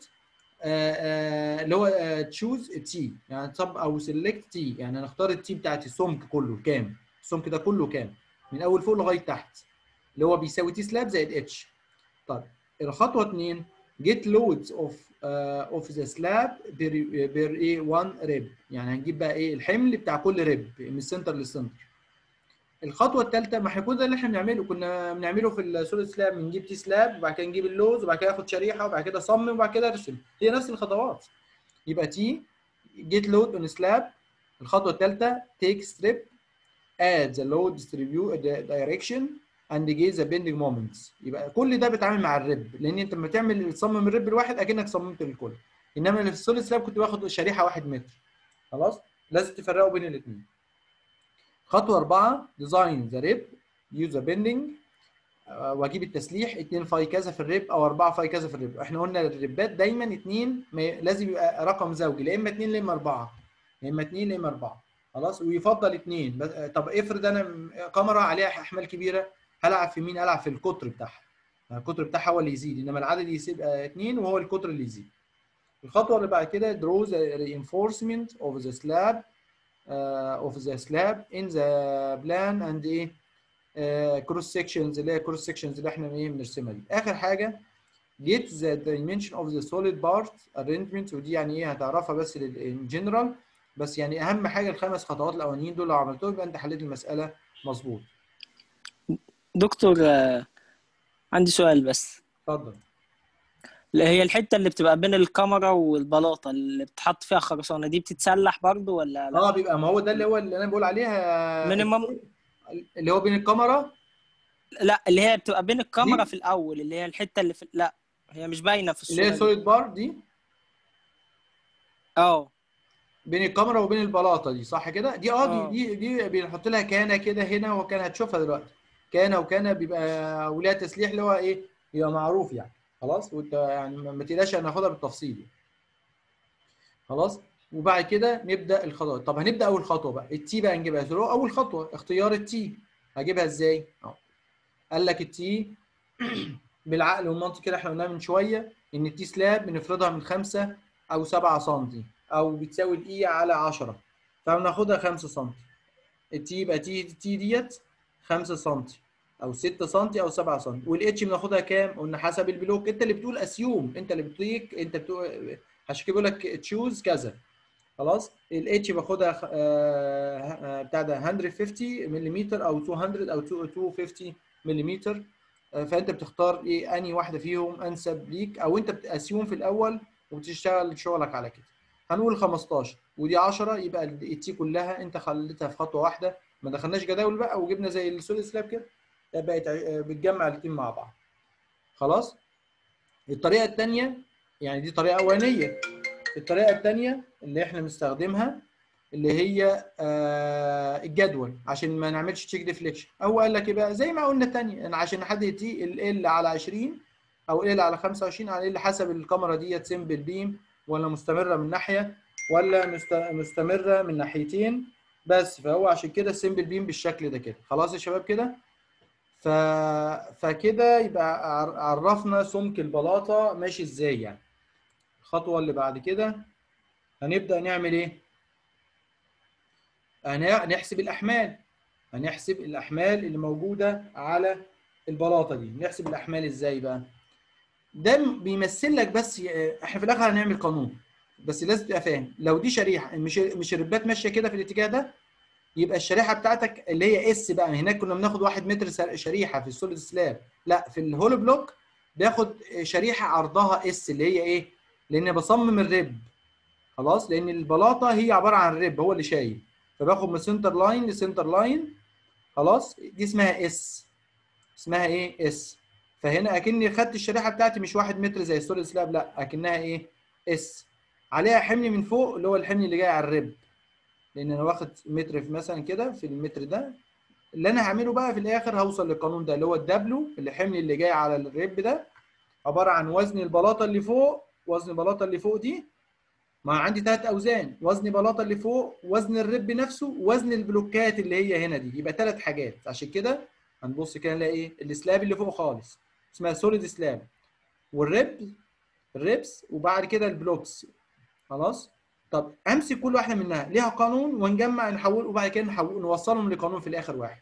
اللي هو تشوز تي يعني طب او سيلكت تي يعني هنختار التي بتاعت السمك كله كام السمك ده كله كام من اول فوق لغايه تحت اللي هو بيساوي تي سلاب زائد اتش طيب الخطوه 2 جيت لودز اوف اوف ذا سلاب بير ايه 1 ريب يعني هنجيب بقى ايه الحمل بتاع كل ريب من السنتر للسنتر الخطوه الثالثه ما هيكون ده اللي احنا بنعمله كنا بنعمله في السوليد سلاب بنجيب تي سلاب وبعد كده نجيب اللوز وبعد كده اخد شريحه وبعد كده اصمم وبعد كده ارسم هي نفس الخطوات يبقى تي جيت لود اون سلاب الخطوه الثالثه تيك ستريب add the load distribute direction and gauge the bending moments يبقى كل ده بيتعامل مع الريب لان انت لما تعمل تصمم الريب الواحد اكنك صممت الكل انما اللي في السوليد سلاب كنت باخد شريحه 1 متر خلاص لازم تفرقوا بين الاثنين خطوه اربعه ديزاين ذا ريب يوز ذا بيندنج واجيب التسليح 2 فاي كذا في الريب او 4 فاي كذا في الريب احنا قلنا الريبات دايما 2 لازم يبقى رقم زوجي لا اما 2 لا اما 4 يا اما 2 لا اما 4 خلاص ويفضل اثنين طب افرض انا كاميرا عليها احمال كبيره هلعب في مين؟ العب في القطر بتاعها القطر بتاعها هو اللي يزيد انما العدد يبقى اثنين وهو القطر اللي يزيد الخطوه اللي بعد كده draw the reinforcement of the slab uh, of the slab in the plan and ايه كروس سيكشنز اللي هي كروس سيكشنز اللي احنا ايه بنرسمها دي اخر حاجه get the dimension of the solid part arrangement ودي يعني ايه هتعرفها بس in general بس يعني اهم حاجه الخمس خطوات الاولانيين دول لو عملتهم يبقى انت حليت المساله مظبوط دكتور عندي سؤال بس اتفضل اللي هي الحته اللي بتبقى بين الكاميرا والبلاطه اللي بتحط فيها خرسانه دي بتتسلح برضو ولا لا؟ اه بيبقى ما هو ده اللي هو اللي انا بقول عليها مينيمم اللي هو بين الكاميرا لا اللي هي بتبقى بين الكاميرا دي؟ في الاول اللي هي الحته اللي في لا هي مش باينه في اللي هي الصوره دي. سوليد بار دي اه بين الكاميرا وبين البلاطه دي صح كده دي اه آه. دي دي دي بنحط لها كانه كده هنا وكان هتشوفها دلوقتي كانه وكانه بيبقى وليها تسليح اللي هو ايه يبقى معروف يعني خلاص وانت يعني ما ما تقلقش هناخدها بالتفصيل يعني. خلاص وبعد كده نبدا الخطوات طب هنبدا اول خطوه بقى التي بقى نجيبها ازاي اول خطوه اختيار التي هجيبها ازاي اهو قال لك التي بالعقل والمنطق كده احنا قلنا من شويه ان التي سلاب بنفرضها من 5 او 7 سم او بتساوي الاي على 10 فبناخدها 5 سم التي يبقى تي تي ديت 5 سم او 6 سم او 7 سم والاتش بناخدها كام قلنا حسب البلوك انت اللي بتقول اسيوم انت اللي بتطيق انت بتقول عشان كده بيقول لك تشوز كذا خلاص الاتش باخدها خ- آه، آه، بتاع ده 150 ملم او 200 او 250 ملم فانت بتختار ايه انهي واحده فيهم انسب ليك او انت بتاسيوم في الاول وبتشتغل شغلك على كده هنقول 15 ودي 10 يبقى التي كلها انت خليتها في خطوه واحده ما دخلناش جداول بقى وجبنا زي السوليد سلاب كده بقت ع- بتجمع الاثنين مع بعض خلاص الطريقه الثانيه يعني دي طريقه اولانيه الطريقه الثانيه اللي احنا بنستخدمها اللي هي آه الجدول عشان ما نعملش تشيك ديفليكشن هو قال لك ايه بقى زي ما قلنا الثانيه انا عشان نحدد تي ال على 20 او ال على 25 على ال حسب الكاميرا ديت سمبل بيم ولا مستمره من ناحيه ولا مست- مستمره من ناحيتين بس فهو عشان كده السمبل بيم بالشكل ده كده خلاص يا شباب كده ف... فكده يبقى عر- عرفنا سمك البلاطه ماشي ازاي يعني الخطوه اللي بعد كده هنبدا نعمل ايه هن- هنحسب الاحمال هنحسب الاحمال اللي موجوده على البلاطه دي نحسب الاحمال ازاي بقى ده م- بيمثل لك بس احنا في الاخر هنعمل قانون بس لازم تبقى فاهم لو دي شريحه مش مش الربات ماشيه كده في الاتجاه ده يبقى الشريحه بتاعتك اللي هي اس بقى هناك كنا بناخد 1 متر سر- شريحه في السوليد سلاب لا في الهولو بلوك بياخد شريحه عرضها اس اللي هي ايه لان بصمم الرب خلاص لان البلاطه هي عباره عن رب هو اللي شايل فباخد من سنتر لاين لسنتر لاين خلاص دي اسمها اس اسمها ايه اس فهنا اكني خدت الشريحه بتاعتي مش 1 متر زي السوليد سلاب لا اكنها ايه اس عليها حمل من فوق اللي هو الحمل اللي جاي على الرب لان انا واخد متر في مثلا كده في المتر ده اللي انا هعمله بقى في الاخر هوصل للقانون ده اللي هو الدبلو الحمل اللي جاي على الرب ده عباره عن وزن البلاطه اللي فوق وزن البلاطه اللي فوق دي ما عندي ثلاث اوزان وزن بلاطه اللي فوق وزن الرب نفسه وزن البلوكات اللي هي هنا دي يبقى ثلاث حاجات عشان كده هنبص كده نلاقي ايه السلاب اللي فوق خالص اسمها سوليد سلاب والرب الربس وبعد كده البلوكس خلاص طب امسك كل واحده منها ليها قانون ونجمع نحول وبعد كده نحول نوصلهم لقانون في الاخر واحد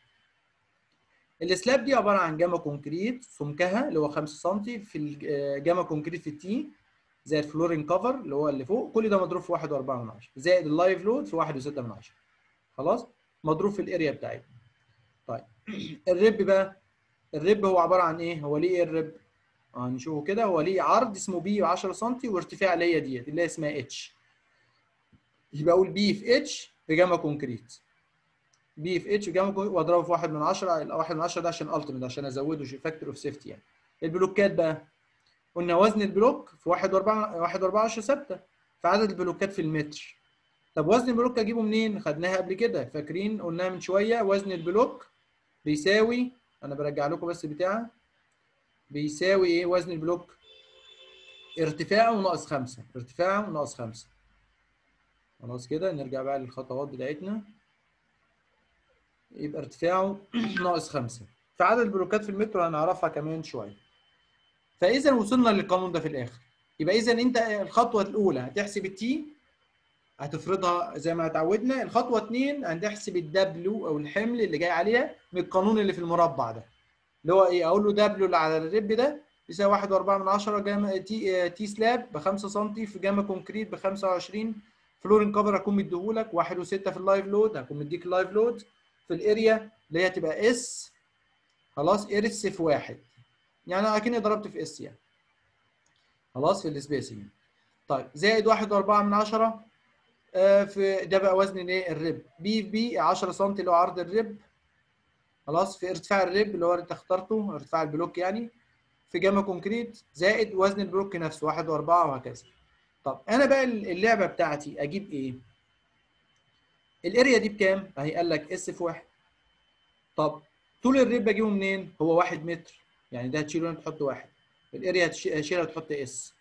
السلاب دي عباره عن جاما كونكريت سمكها اللي هو 5 سم في الجاما كونكريت في التي زي الفلورين كفر اللي هو اللي فوق كل ده مضروب في 1.4 من 10 زائد اللايف لود في 1.6 من 10 خلاص مضروب في الاريا بتاعتنا طيب الرب بقى الرب هو عباره عن ايه هو ليه ايه الرب هنشوفه كده هو ليه عرض اسمه بي 10 سم وارتفاع اللي هي ديت اللي هي اسمها اتش يبقى اقول بي في اتش في جاما كونكريت بي في اتش جاما كونكريت واضربه في 1 من 10 1 من 10 ده عشان التيميت عشان ازوده فاكتور اوف سيفتي يعني البلوكات بقى قلنا وزن البلوك في 1 و4 1 و4 10 ثابته فعدد البلوكات في المتر طب وزن البلوك اجيبه منين خدناها قبل كده فاكرين قلناها من شويه وزن البلوك بيساوي انا برجع لكم بس بتاعها بيساوي ايه وزن البلوك ارتفاعه ناقص 5 ارتفاعه ناقص 5 خلاص كده نرجع بقى للخطوات بتاعتنا يبقى ارتفاعه ناقص 5 فعدد البلوكات في المتر هنعرفها كمان شويه فاذا وصلنا للقانون ده في الاخر يبقى اذا انت الخطوه الاولى هتحسب التي هتفرضها زي ما اتعودنا الخطوه 2 هتحسب الدبليو او الحمل اللي جاي عليها من القانون اللي في المربع ده اللي هو ايه اقول له دبليو اللي على الرب ده يساوي 1.4 من 10 جاما تي تي سلاب ب 5 سم في جاما كونكريت ب 25 فلورين كفر هكون مديهولك 1 و6 في اللايف لود هكون مديك اللايف لود في الاريا اللي هي تبقى اس خلاص اس في واحد يعني اكني ضربت في اس يعني خلاص في السبيسنج طيب زائد 1.4 من 10 آه في ده بقى وزن الايه الرب بي في بي 10 سم اللي هو عرض الرب خلاص في ارتفاع الرب اللي هو انت اخترته ارتفاع البلوك يعني في جاما كونكريت زائد وزن البلوك نفسه 1 و4 وهكذا طب انا بقى اللعبه بتاعتي اجيب ايه الاريا دي بكام اهي قال لك اس في واحد طب طول الرب اجيبه منين هو 1 متر يعني ده هتشيله هنا تحط واحد الاريا هتشيلها تحط اس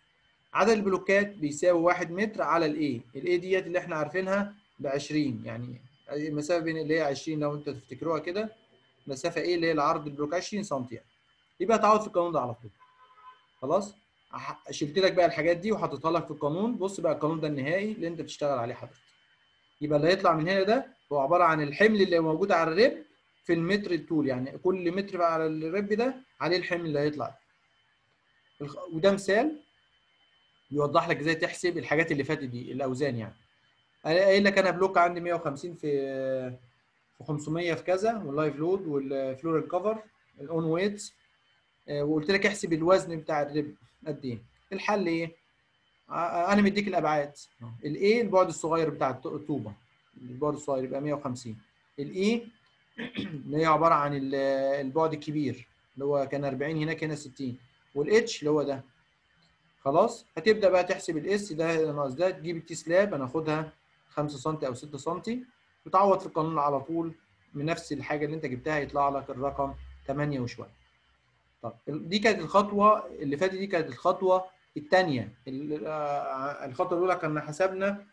عدد البلوكات بيساوي 1 متر على الاي الاي ديت اللي احنا عارفينها ب 20 يعني المسافه بين اللي هي 20 لو انت تفتكروها كده مسافه ايه اللي هي العرض البلوك 20 سم يعني يبقى تعوض في القانون ده على طول خلاص ح- شلت لك بقى الحاجات دي وحطيتها لك في القانون بص بقى القانون ده النهائي اللي انت بتشتغل عليه حضرتك يبقى اللي هيطلع من هنا ده هو عباره عن الحمل اللي موجود على الرب في المتر الطول يعني كل متر على الرب ده عليه الحمل اللي هيطلع الخ- وده مثال يوضح لك ازاي تحسب الحاجات اللي فاتت دي الاوزان يعني انا قايل لك انا بلوك عندي 150 في في 500 في كذا واللايف لود والفلورال كفر الاون ويتس وقلت لك احسب الوزن بتاع الرب قد ايه الحل ايه ع- انا مديك الابعاد الاي البعد الصغير بتاع الط- الطوبه البعد الصغير يبقى 150 الاي اللي هي عباره عن ال- البعد الكبير اللي هو كان 40 هناك هنا 60 والاتش اللي هو ده خلاص هتبدا بقى تحسب الاس ده ناقص ده تجيب التي سلاب هناخدها 5 سم او 6 سم وتعوض في القانون على طول من نفس الحاجه اللي انت جبتها يطلع لك الرقم 8 وشويه طب دي كانت الخطوه اللي فاتت دي كانت الخطوه الثانيه الخطوه الاولى كنا حسبنا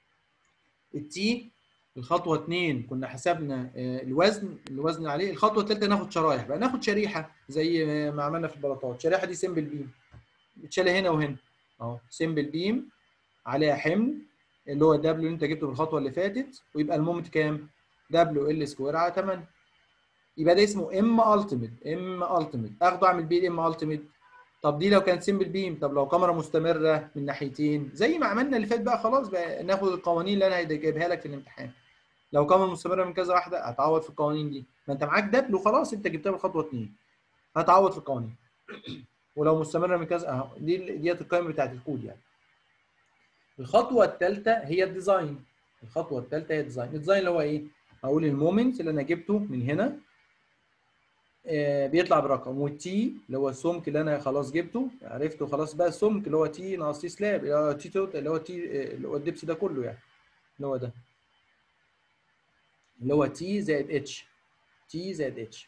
التي الخطوه 2 كنا حسبنا آه، الوزن الوزن عليه الخطوه الثالثه ناخد شرايح بقى ناخد شريحه زي ما عملنا في البلاطات الشريحه دي سمبل بيم بتشال هنا وهنا اهو سمبل بيم عليها حمل اللي هو الدبليو اللي انت جبته في الخطوه اللي فاتت ويبقى المومنت كام؟ دبليو ال سكوير على 8 يبقى ده اسمه ام التيميت ام التيميت اخده اعمل بيه الام التيميت طب دي لو كانت سمبل بيم طب لو كاميرا مستمره من ناحيتين زي ما عملنا اللي فات بقى خلاص بقى ناخد القوانين اللي انا جايبها لك في الامتحان لو كاميرا مستمره من كذا واحده هتعوض في القوانين دي ما انت معاك دبل وخلاص انت جبتها بالخطوه 2 هتعوض في القوانين ولو مستمره من كذا اهو دي ديت القيم بتاعت الكود يعني الخطوه الثالثه هي الديزاين الخطوه الثالثه هي الديزاين الديزاين اللي هو ايه هقول المومنت اللي انا جبته من هنا آه، بيطلع برقم والتي اللي هو السمك اللي انا خلاص جبته عرفته خلاص بقى السمك اللي هو تي ناقص تي سلاب اللي هو تي توتال اللي هو تي آه، اللي هو الدبس ده كله يعني اللي هو ده اللي هو تي زائد اتش تي زائد اتش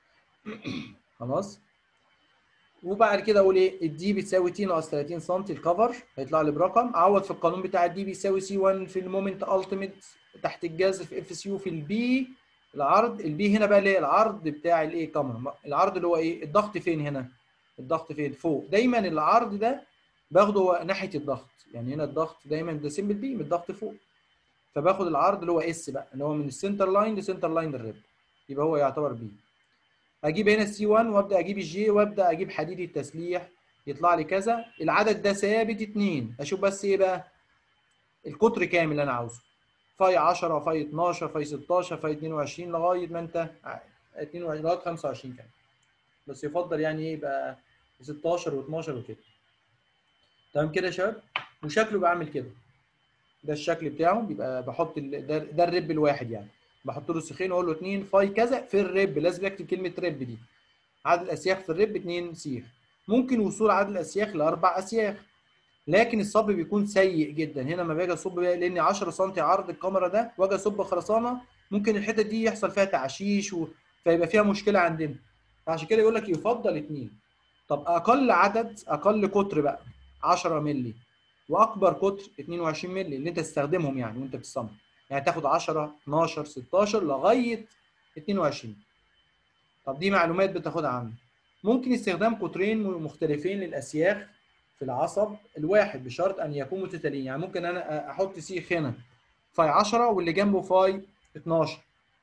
خلاص وبعد كده اقول ايه الدي بتساوي تي ناقص 30 سم الكفر هيطلع لي برقم اعوض في القانون بتاع الدي بيساوي سي 1 في المومنت التيميت تحت الجذر في اف سي يو في البي العرض البي هنا بقى اللي هي العرض بتاع الايه كاميرا العرض اللي هو ايه الضغط فين هنا الضغط فين فوق دايما العرض ده باخده ناحيه الضغط يعني هنا الضغط دايما ده سيمبل بي من الضغط فوق فباخد العرض اللي هو اس بقى اللي هو من السنتر لاين لسنتر لاين الريب يبقى هو يعتبر بي اجيب هنا السي 1 وابدا اجيب الجي وابدا اجيب حديد التسليح يطلع لي كذا العدد ده ثابت 2 اشوف بس ايه بقى القطر كام اللي انا عاوزه فاي 10 فاي 12 فاي 16 فاي 22 لغايه ما انت ع- 22 لغايه 25 كمان بس يفضل يعني ايه يبقى 16 و12 وكده تمام كده يا شباب وشكله بعمل كده ده الشكل بتاعه بيبقى بحط ال... ده, ده الرب الواحد يعني بحط له سيخين واقول له 2 فاي كذا في الرب لازم اكتب كلمه رب دي عدد الاسياخ في الرب 2 سيخ ممكن وصول عدد الاسياخ لاربع اسياخ لكن الصب بيكون سيء جدا هنا لما باجي اصب بقى لان 10 سم عرض الكاميرا ده واجي اصب خرسانه ممكن الحته دي يحصل فيها تعشيش و... فيبقى فيها مشكله عندنا فعشان كده يقول لك يفضل اثنين طب اقل عدد اقل قطر بقى 10 مللي واكبر قطر 22 مللي اللي انت تستخدمهم يعني وانت بتصمم يعني تاخد 10 12 16 لغايه 22 طب دي معلومات بتاخدها عنه ممكن استخدام قطرين مختلفين للاسياخ في العصب الواحد بشرط ان يكون متتاليين يعني ممكن انا احط سيخ هنا فاي 10 واللي جنبه فاي 12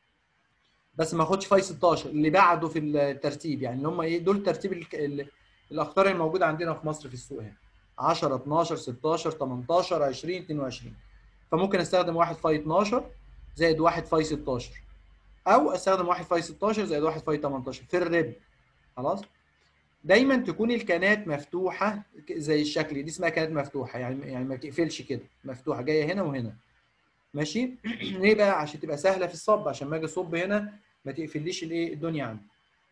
بس ما اخدش فاي 16 اللي بعده في الترتيب يعني اللي هم ايه دول ترتيب ال- ال- الاخطار الموجوده عندنا في مصر في السوق هنا 10 12 16 18 20 22 فممكن استخدم واحد فاي 12 زائد واحد فاي 16 او استخدم واحد فاي 16 زائد واحد فاي 18 في الرب خلاص دايما تكون الكانات مفتوحه زي الشكل دي اسمها كانات مفتوحه يعني يعني ما بتقفلش كده مفتوحه جايه هنا وهنا ماشي ليه بقى عشان تبقى سهله في الصب عشان ما اجي اصب هنا ما تقفليش الايه الدنيا عندي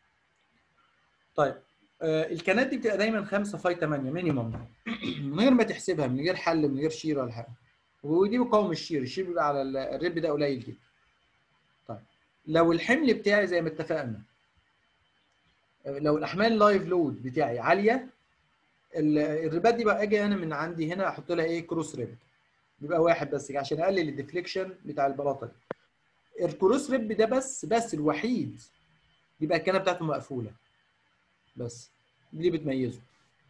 طيب آه الكانات دي بتبقى دايما 5 فاي 8 مينيمم من غير ما تحسبها من غير حل من غير شير ولا حاجه ودي بقاوم الشير الشير بيبقى على ال- الرب ده قليل جدا طيب لو الحمل بتاعي زي ما اتفقنا لو الاحمال لايف لود بتاعي عاليه ال- الريبات دي بقى اجي انا من عندي هنا احط لها ايه كروس ريب بيبقى واحد بس كده عشان اقلل الديفليكشن بتاع البلاطه دي الكروس ريب ده بس بس الوحيد بيبقى الكنه بتاعته مقفوله بس دي اللي بتميزه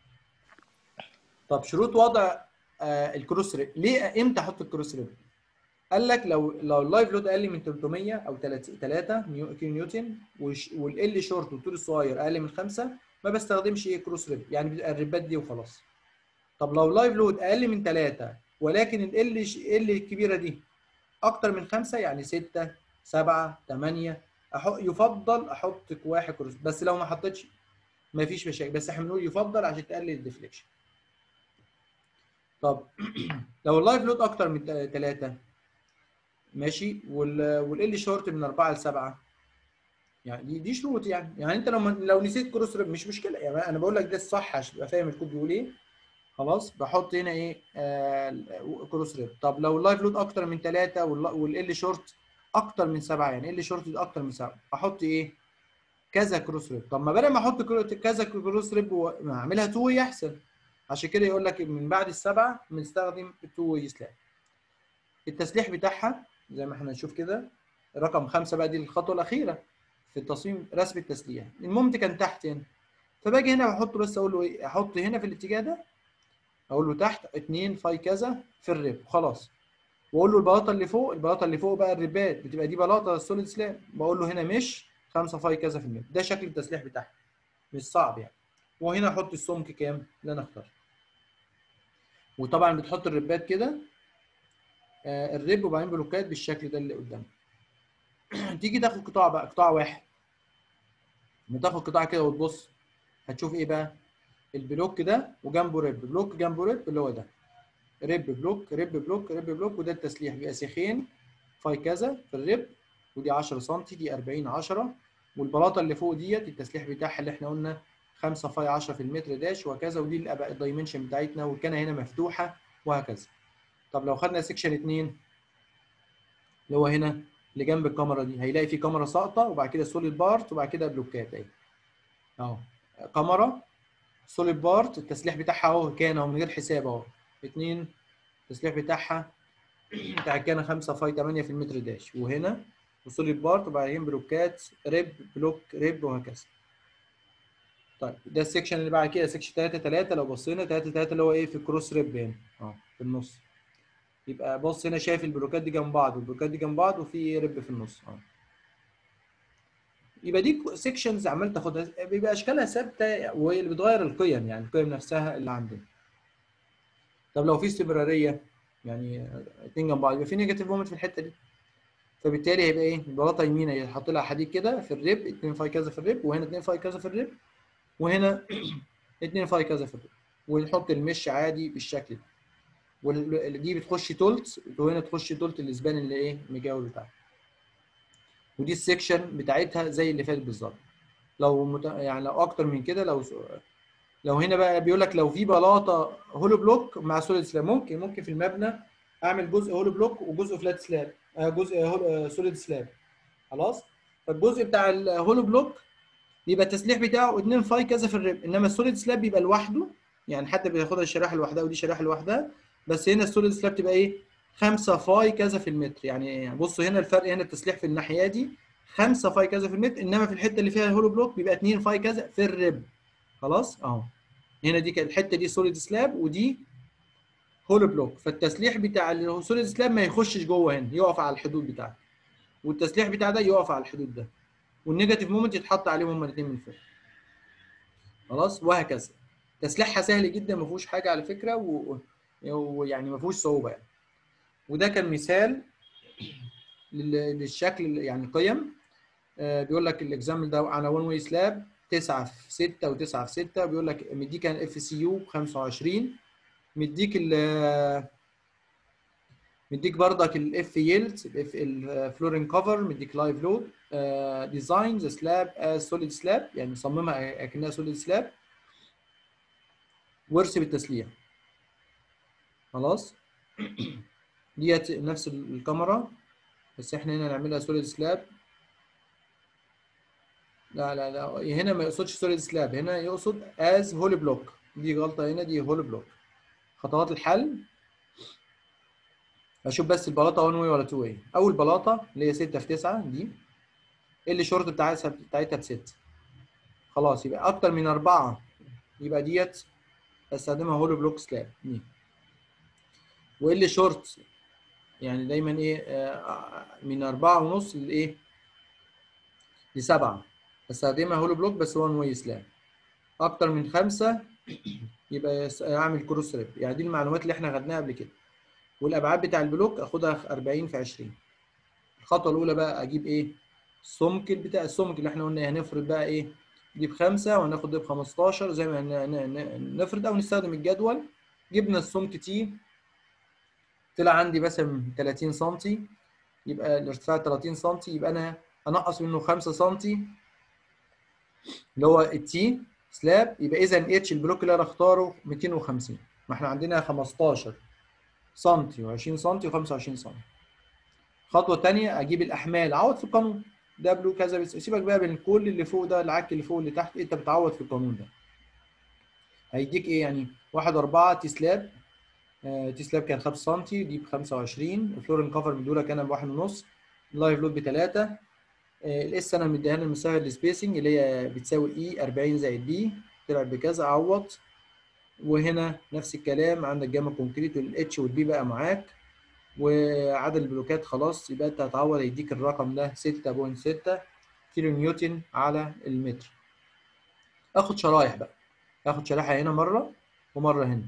طب شروط وضع آه الكروس ريب ليه امتى احط الكروس ريب قال لك لو لو اللايف لود اقل من 300 او 3 كيلو نيوتن والال شورت والطول الصغير اقل من 5 ما بستخدمش ايه كروس ريب يعني بيبقى الريبات دي وخلاص طب لو لايف لود اقل من 3 ولكن ال ال الكبيره دي اكتر من 5 يعني 6 7 8 أحط يفضل احط كواحد كروس بس لو ما حطيتش ما فيش مشاكل بس احنا بنقول يفضل عشان تقلل الديفليكشن طب لو اللايف لود اكتر من 3 ماشي والال شورت من 4 ل 7 يعني دي دي شروط يعني يعني انت لو لو نسيت كروس ريب مش مشكله يعني انا بقول لك ده الصح عشان تبقى فاهم الكود بيقول ايه خلاص بحط هنا ايه آه كروس ريب طب لو اللايف لود اكتر من 3 والال شورت اكتر من 7 يعني ال شورت اكتر من 7 احط ايه كذا كروس ريب طب ما بدل ما احط كذا كروس ريب واعملها تو واي احسن عشان كده يقول لك من بعد السبعه بنستخدم التو واي سلاب التسليح بتاعها زي ما احنا نشوف كده رقم خمسة بقى دي الخطوة الأخيرة في التصميم رسم التسليح المومنت كان تحت هنا فباجي هنا بحط بس أقول له إيه أحط هنا في الاتجاه ده أقول له تحت 2 فاي كذا في الريب خلاص وأقول له البلاطة اللي فوق البلاطة اللي فوق بقى الريبات بتبقى دي بلاطة سوليد سلاب بقول له هنا مش 5 فاي كذا في المية ده شكل التسليح بتاعها مش صعب يعني وهنا أحط السمك كام اللي أنا اخترته وطبعا بتحط الريبات كده الريب وبعدين بلوكات بالشكل ده اللي قدامك تيجي تاخد قطاع بقى قطاع واحد لما تاخد قطاع كده وتبص هتشوف ايه بقى البلوك ده وجنبه ريب بلوك جنبه ريب اللي هو ده ريب بلوك ريب بلوك ريب بلوك وده التسليح بيبقى سيخين فاي كذا في الريب ودي 10 سم دي 40 10 والبلاطه اللي فوق ديت التسليح بتاعها اللي احنا قلنا 5 فاي 10 في المتر داش وهكذا ودي الدايمنشن بتاعتنا والكنه هنا مفتوحه وهكذا طب لو خدنا سيكشن 2 اللي هو هنا اللي جنب الكاميرا دي هيلاقي في كاميرا ساقطه وبعد كده سوليد بارت وبعد كده بلوكات اهي اهو كاميرا سوليد بارت التسليح بتاعها اهو كان اهو من غير حساب اهو 2 التسليح بتاعها بتاع كان 5 فاي 8 في المتر داش وهنا وسوليد بارت وبعدين بلوكات ريب بلوك ريب وهكذا طيب ده السكشن اللي بعد كده سكشن 3 3 لو بصينا 3 3 اللي هو ايه في الكروس ريب هنا اه في النص يبقى بص هنا شايف البلوكات دي جنب بعض والبلوكات دي جنب بعض وفي رب في النص اه يبقى دي سيكشنز عمال تاخدها بيبقى اشكالها ثابته وهي اللي بتغير القيم يعني القيم نفسها اللي عندنا طب لو في استمراريه يعني اتنين جنب بعض يبقى في نيجاتيف مومنت في الحته دي فبالتالي هيبقى ايه البلاطه يمين هيتحط لها حديد كده في الريب 2 فاي كذا في الريب وهنا 2 فاي كذا في الريب وهنا 2 فاي كذا في الريب ونحط المش عادي بالشكل ده ودي بتخش تولت وهنا تخش تولت الاسبان اللي ايه مجاور بتاعها ودي السكشن بتاعتها زي اللي فات بالظبط لو مت... يعني لو اكتر من كده لو لو هنا بقى بيقول لك لو في بلاطه هولو بلوك مع سوليد سلاب ممكن ممكن في المبنى اعمل جزء هولو بلوك وجزء فلات سلاب جزء هولو... سوليد سلاب خلاص فالجزء بتاع الهولو بلوك بيبقى التسليح بتاعه 2 فاي كذا في الريب انما السوليد سلاب بيبقى لوحده يعني حتى بياخدها الشريحه لوحدها ودي شريحه لوحدها بس هنا السوليد سلاب تبقى ايه 5 فاي كذا في المتر يعني بصوا هنا الفرق هنا التسليح في الناحيه دي 5 فاي كذا في المتر انما في الحته اللي فيها الهولو بلوك بيبقى 2 فاي كذا في الريب خلاص اهو هنا دي الحته دي سوليد سلاب ودي هولو بلوك فالتسليح بتاع السوليد سلاب ما يخشش جوه هنا يقف على الحدود بتاعته والتسليح بتاع ده يقف على الحدود ده والنيجاتيف مومنت يتحط عليهم هما الاثنين من فوق خلاص وهكذا تسليحها سهل جدا ما فيهوش حاجه على فكره و... ويعني ما فيهوش صعوبه يعني وده كان مثال للشكل يعني القيم بيقول لك الاكزامبل ده على 1 واي سلاب 9 في 6 و9 في 6 بيقول لك مديك اف سي يو 25 مديك ال مديك بردك الاف ييلد الفلورين كفر مديك لايف لود ديزاين ذا سلاب از سوليد سلاب يعني صممها اكنها سوليد سلاب وارسم التسليح خلاص ديت نفس الكاميرا بس احنا هنا نعملها سوليد سلاب لا لا لا هنا ما يقصدش سوليد سلاب هنا يقصد از هولي بلوك دي غلطه هنا دي هول بلوك خطوات الحل اشوف بس البلاطه 1 واي ولا 2 واي اول بلاطه اللي هي 6 في 9 دي اللي شورت بتاعتها بتاعتها ب 6 خلاص يبقى اكتر من اربعه يبقى ديت استخدمها هولو بلوك سلاب دي واللي شورت يعني دايما ايه آه، من أربعة ونص لايه لسبعة استخدمها هولو بلوك بس وان واي سلاب اكتر من خمسة يبقى يس- اعمل كروس ريب يعني دي المعلومات اللي احنا خدناها قبل كده والابعاد بتاع البلوك اخدها 40 في 20 الخطوه الاولى بقى اجيب ايه السمك بتاع السمك اللي احنا قلنا هنفرض بقى ايه دي بخمسة وهناخد دي ب 15 زي ما ن- ن- ن- نفرض او نستخدم الجدول جبنا السمك تي طلع عندي مثلا 30 سم يبقى الارتفاع 30 سم يبقى انا انقص منه 5 سم اللي هو التي سلاب يبقى اذا اتش البلوك اللي انا اختاره 250 ما احنا عندنا 15 سم و20 سم و25 سم الخطوه الثانيه اجيب الاحمال اعوض في القانون دبليو كذا بس سيبك بقى بين كل اللي فوق ده العك اللي فوق اللي تحت انت بتعوض في القانون ده هيديك ايه يعني 1 4 تي سلاب آه، تي سلاب كان 5 سم دي ب 25 الفلورين كفر مديهولك كان ب 1.5 اللايف لود ب 3 الاس انا مديها لنا المسافه السبيسنج اللي هي بتساوي اي 40 زائد بي طلع بكذا عوض وهنا نفس الكلام عندك جاما كونكريت والاتش والبي بقى معاك وعدد البلوكات خلاص يبقى انت هتعوض هيديك الرقم ده 6.6 كيلو نيوتن على المتر اخد شرايح بقى اخد شريحه هنا مره ومره هنا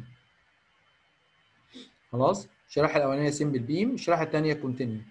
خلاص الشريحه الاولانيه سيمبل بيم الشريحه الثانيه كونتينيو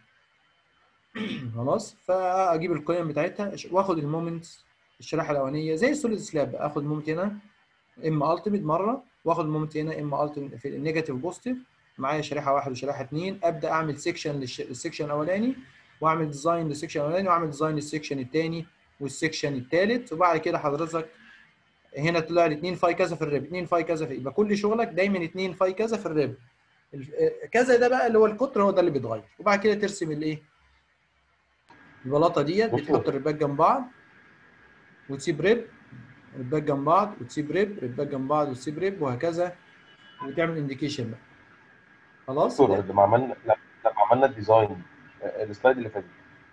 خلاص فاجيب القيم بتاعتها واخد المومنت الشريحه الاولانيه زي السوليد سلاب اخد مومنت هنا اما التيميت مره واخد المومنت هنا اما التيميت في النيجاتيف بوزيتيف معايا شريحه واحد وشريحه اثنين ابدا اعمل سيكشن للسيكشن الاولاني واعمل ديزاين للسيكشن الاولاني واعمل ديزاين للسيكشن الثاني والسيكشن الثالث وبعد كده حضرتك هنا طلع لي 2 فاي كذا في الريب 2 فاي كذا في يبقى كل شغلك دايما 2 فاي كذا في الريب الف- آه، كذا ده بقى اللي هو القطر هو ده اللي بيتغير وبعد كده ترسم الايه البلاطه ديت دكتور. بتحط الربات جنب بعض وتسيب ريب ربات جنب بعض وتسيب ريب ربات جنب بعض وتسيب ريب وهكذا وتعمل انديكيشن بقى خلاص دكتور ده- لما عملنا لما عملنا الديزاين آه، السلايد اللي فاتت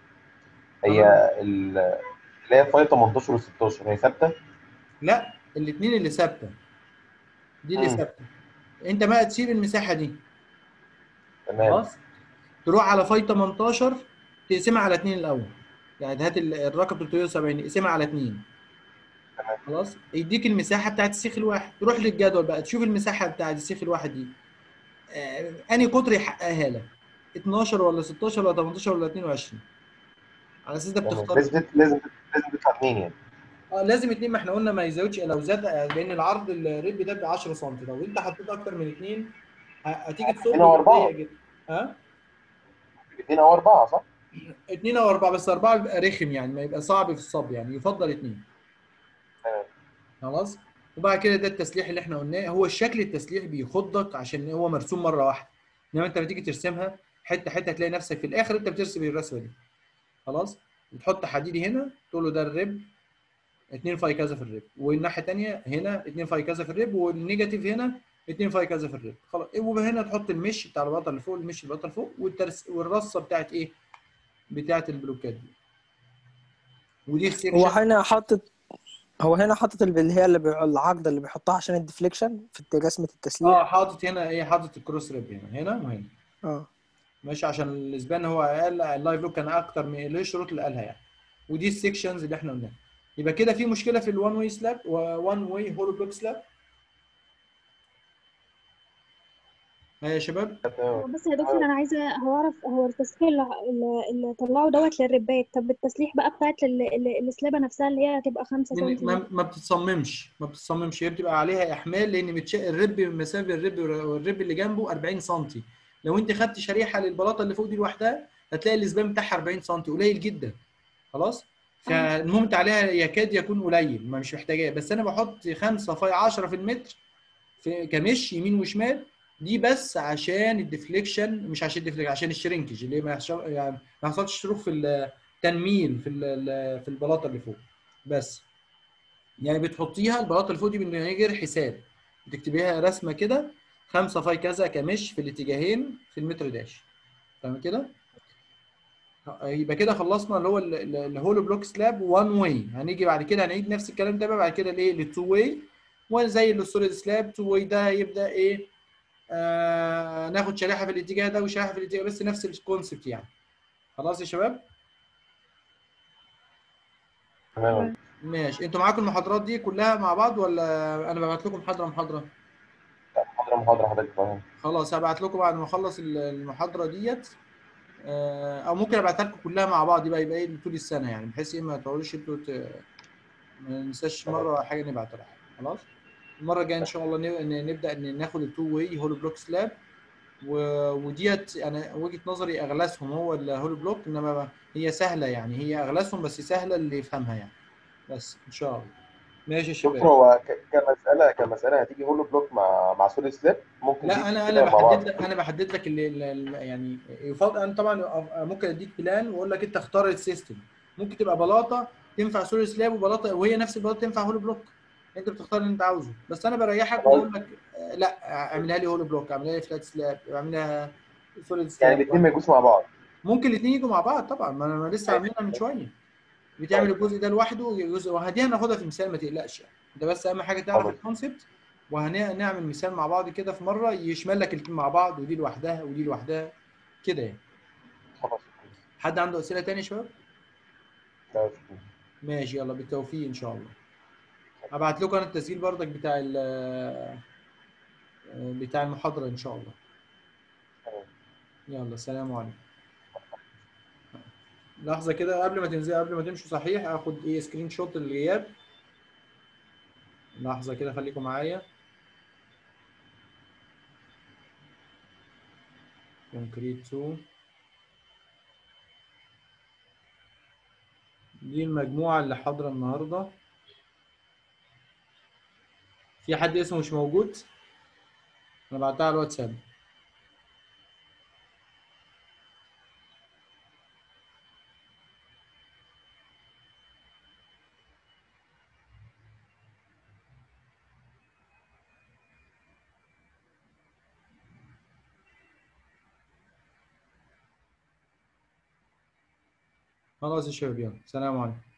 هي ال- اللي هي فايل 18 و16 هي ثابته لا الاثنين اللي ثابته دي اللي مم. ثابته انت بقى تسيب المساحه دي تمام خلاص تروح على فاي 18 تقسمها على 2 الاول يعني هات ال- الرقم 370 اقسمها على 2 تمام. خلاص يديك المساحه بتاعت السيخ الواحد تروح للجدول بقى تشوف المساحه بتاعت السيخ الواحد دي آه انهي قطر يحققها لك 12 ولا 16 ولا 18 ولا 22 على اساس ده تمام. بتختار لازم تت- لازم تت- لازم تطلع اثنين يعني اه لازم اتنين ما احنا قلنا ما يزودش لو زاد آه، لان العرض الريب ده ب 10 سم لو انت حطيت اكتر من اتنين ه- هتيجي تصب اتنين أو أربعة. ضيق جدا. ها اثنين او اربعه صح؟ اتنين او اربعه بس اربعه بيبقى رخم يعني ما يبقى صعب في الصب يعني يفضل اتنين تمام. خلاص وبعد كده ده التسليح اللي احنا قلناه هو الشكل التسليح بيخضك عشان هو مرسوم مره واحده انما انت لما تيجي ترسمها حته حته هتلاقي نفسك في الاخر انت بترسم الرسمه دي خلاص بتحط حديدي هنا تقول له ده الريب 2 فاي كذا في الريب والناحيه الثانيه هنا 2 فاي كذا في الريب والنيجاتيف هنا 2 فاي كذا في الريب خلاص وهنا تحط المش بتاع البطل اللي فوق المش البطل فوق والترس والرصه بتاعت ايه بتاعت البلوكات دي ودي هو السكشن هنا حاطط هو هنا حاطط ال- اللي هي اللي بي... العقده اللي بيحطها عشان الديفليكشن في رسمه التسليح اه حاطط هنا ايه حاطط الكروس ريب هنا هنا وهنا اه ماشي عشان الاسبان هو اقل اللايف لوك كان اكتر من اللي الشروط اللي قالها يعني ودي السكشنز اللي احنا قلناها يبقى كده في مشكله في الوان واي سلاب وان واي هولو بلوك سلاب ها يا شباب تمام. بس يا دكتور انا عايزه هو اعرف هو التسليح اللي, اللي- اللي طلعه دوت للربات طب التسليح بقى بتاعت ال- ال- السلابه نفسها اللي هي هتبقى 5 من- سم ما, ما بتتصممش ما بتتصممش هي بتبقى عليها احمال لان متش... الرب مسافه الرب والرب اللي جنبه 40 سم لو انت خدت شريحه للبلاطه اللي فوق دي لوحدها هتلاقي الاسبان بتاعها 40 سم قليل جدا خلاص فالمومنت عليها يكاد يكون قليل ما مش محتاجاه بس انا بحط 5 في 10 في المتر في كمش يمين وشمال دي بس عشان الديفليكشن مش عشان الديفليكشن عشان الشرينكج اللي ما يحصل يعني ما يحصلش شروخ في التنميل في ال- في البلاطه اللي فوق بس يعني بتحطيها البلاطه اللي فوق دي من غير حساب بتكتبيها رسمه كده 5 فاي كذا كمش في الاتجاهين في المتر داش تمام كده يبقى كده خلصنا اللي هو ال- ال- الهولو بلوك سلاب وان واي هنيجي بعد كده هنعيد نفس الكلام ده بقى بعد كده لايه للتو واي وزي السوليد سلاب تو واي ده هيبدا ايه آه ناخد شريحه في الاتجاه ده وشريحه في الاتجاه بس نفس الكونسبت يعني خلاص يا شباب تمام ماشي انتوا معاكم المحاضرات دي كلها مع بعض ولا انا ببعت لكم محاضره محاضره محاضرة محاضرة حضرتك فاهم خلاص هبعت لكم بعد ما اخلص ال- المحاضره ديت آه، او ممكن ابعتها لكم كلها مع بعض يبقى يبقى ايه طول السنه يعني بحيث ايه ما تقعدوش انتوا ت- ما ننساش مره حاجه نبعتها لها خلاص المره الجايه ان شاء الله ن- ن- نبدا ان ناخد التو واي هولو بلوك سلاب و- وديت انا وجهه نظري اغلسهم هو الهولو بلوك انما هي سهله يعني هي اغلسهم بس سهله اللي يفهمها يعني بس ان شاء الله ماشي يا دكتور شباب هو ك- كمسألة كمسألة هتيجي هولو بلوك مع مع سوليد سلاب ممكن لا دي انا كده انا مع بعض. بحدد لك انا بحدد لك اللي اللي- يعني يفضل انا طبعا ممكن اديك بلان واقول لك انت اختار السيستم ممكن تبقى بلاطه تنفع سوليد سلاب وبلاطه وهي نفس البلاطه تنفع هولو بلوك انت بتختار اللي انت عاوزه بس انا بريحك واقول لك آه، لا اعملها لي هولو بلوك اعملها لي فلات سلاب اعملها سوليد سلاب يعني الاثنين ما يجوش مع بعض ممكن الاثنين يجوا مع بعض طبعا ما انا لسه عاملينها من شويه بتعمل الجزء ده لوحده والجزء وهدي هناخدها في مثال ما تقلقش يعني انت بس اهم حاجه تعرف خلاص. الكونسبت وهنعمل مثال مع بعض كده في مره يشمل لك الاثنين مع بعض ودي لوحدها ودي لوحدها كده يعني خلاص حد عنده اسئله تاني يا شباب تمام. ماشي يلا بالتوفيق ان شاء الله هبعت لكم انا التسجيل بردك بتاع ال بتاع المحاضره ان شاء الله يلا سلام عليكم لحظه كده قبل ما تنزل قبل ما تمشوا صحيح اخد ايه سكرين شوت للغياب لحظه كده خليكم معايا كونكريت 2 دي المجموعه اللي حاضره النهارده في حد اسمه مش موجود انا بعتها على الواتساب خلاص يا شباب يلا سلام عليكم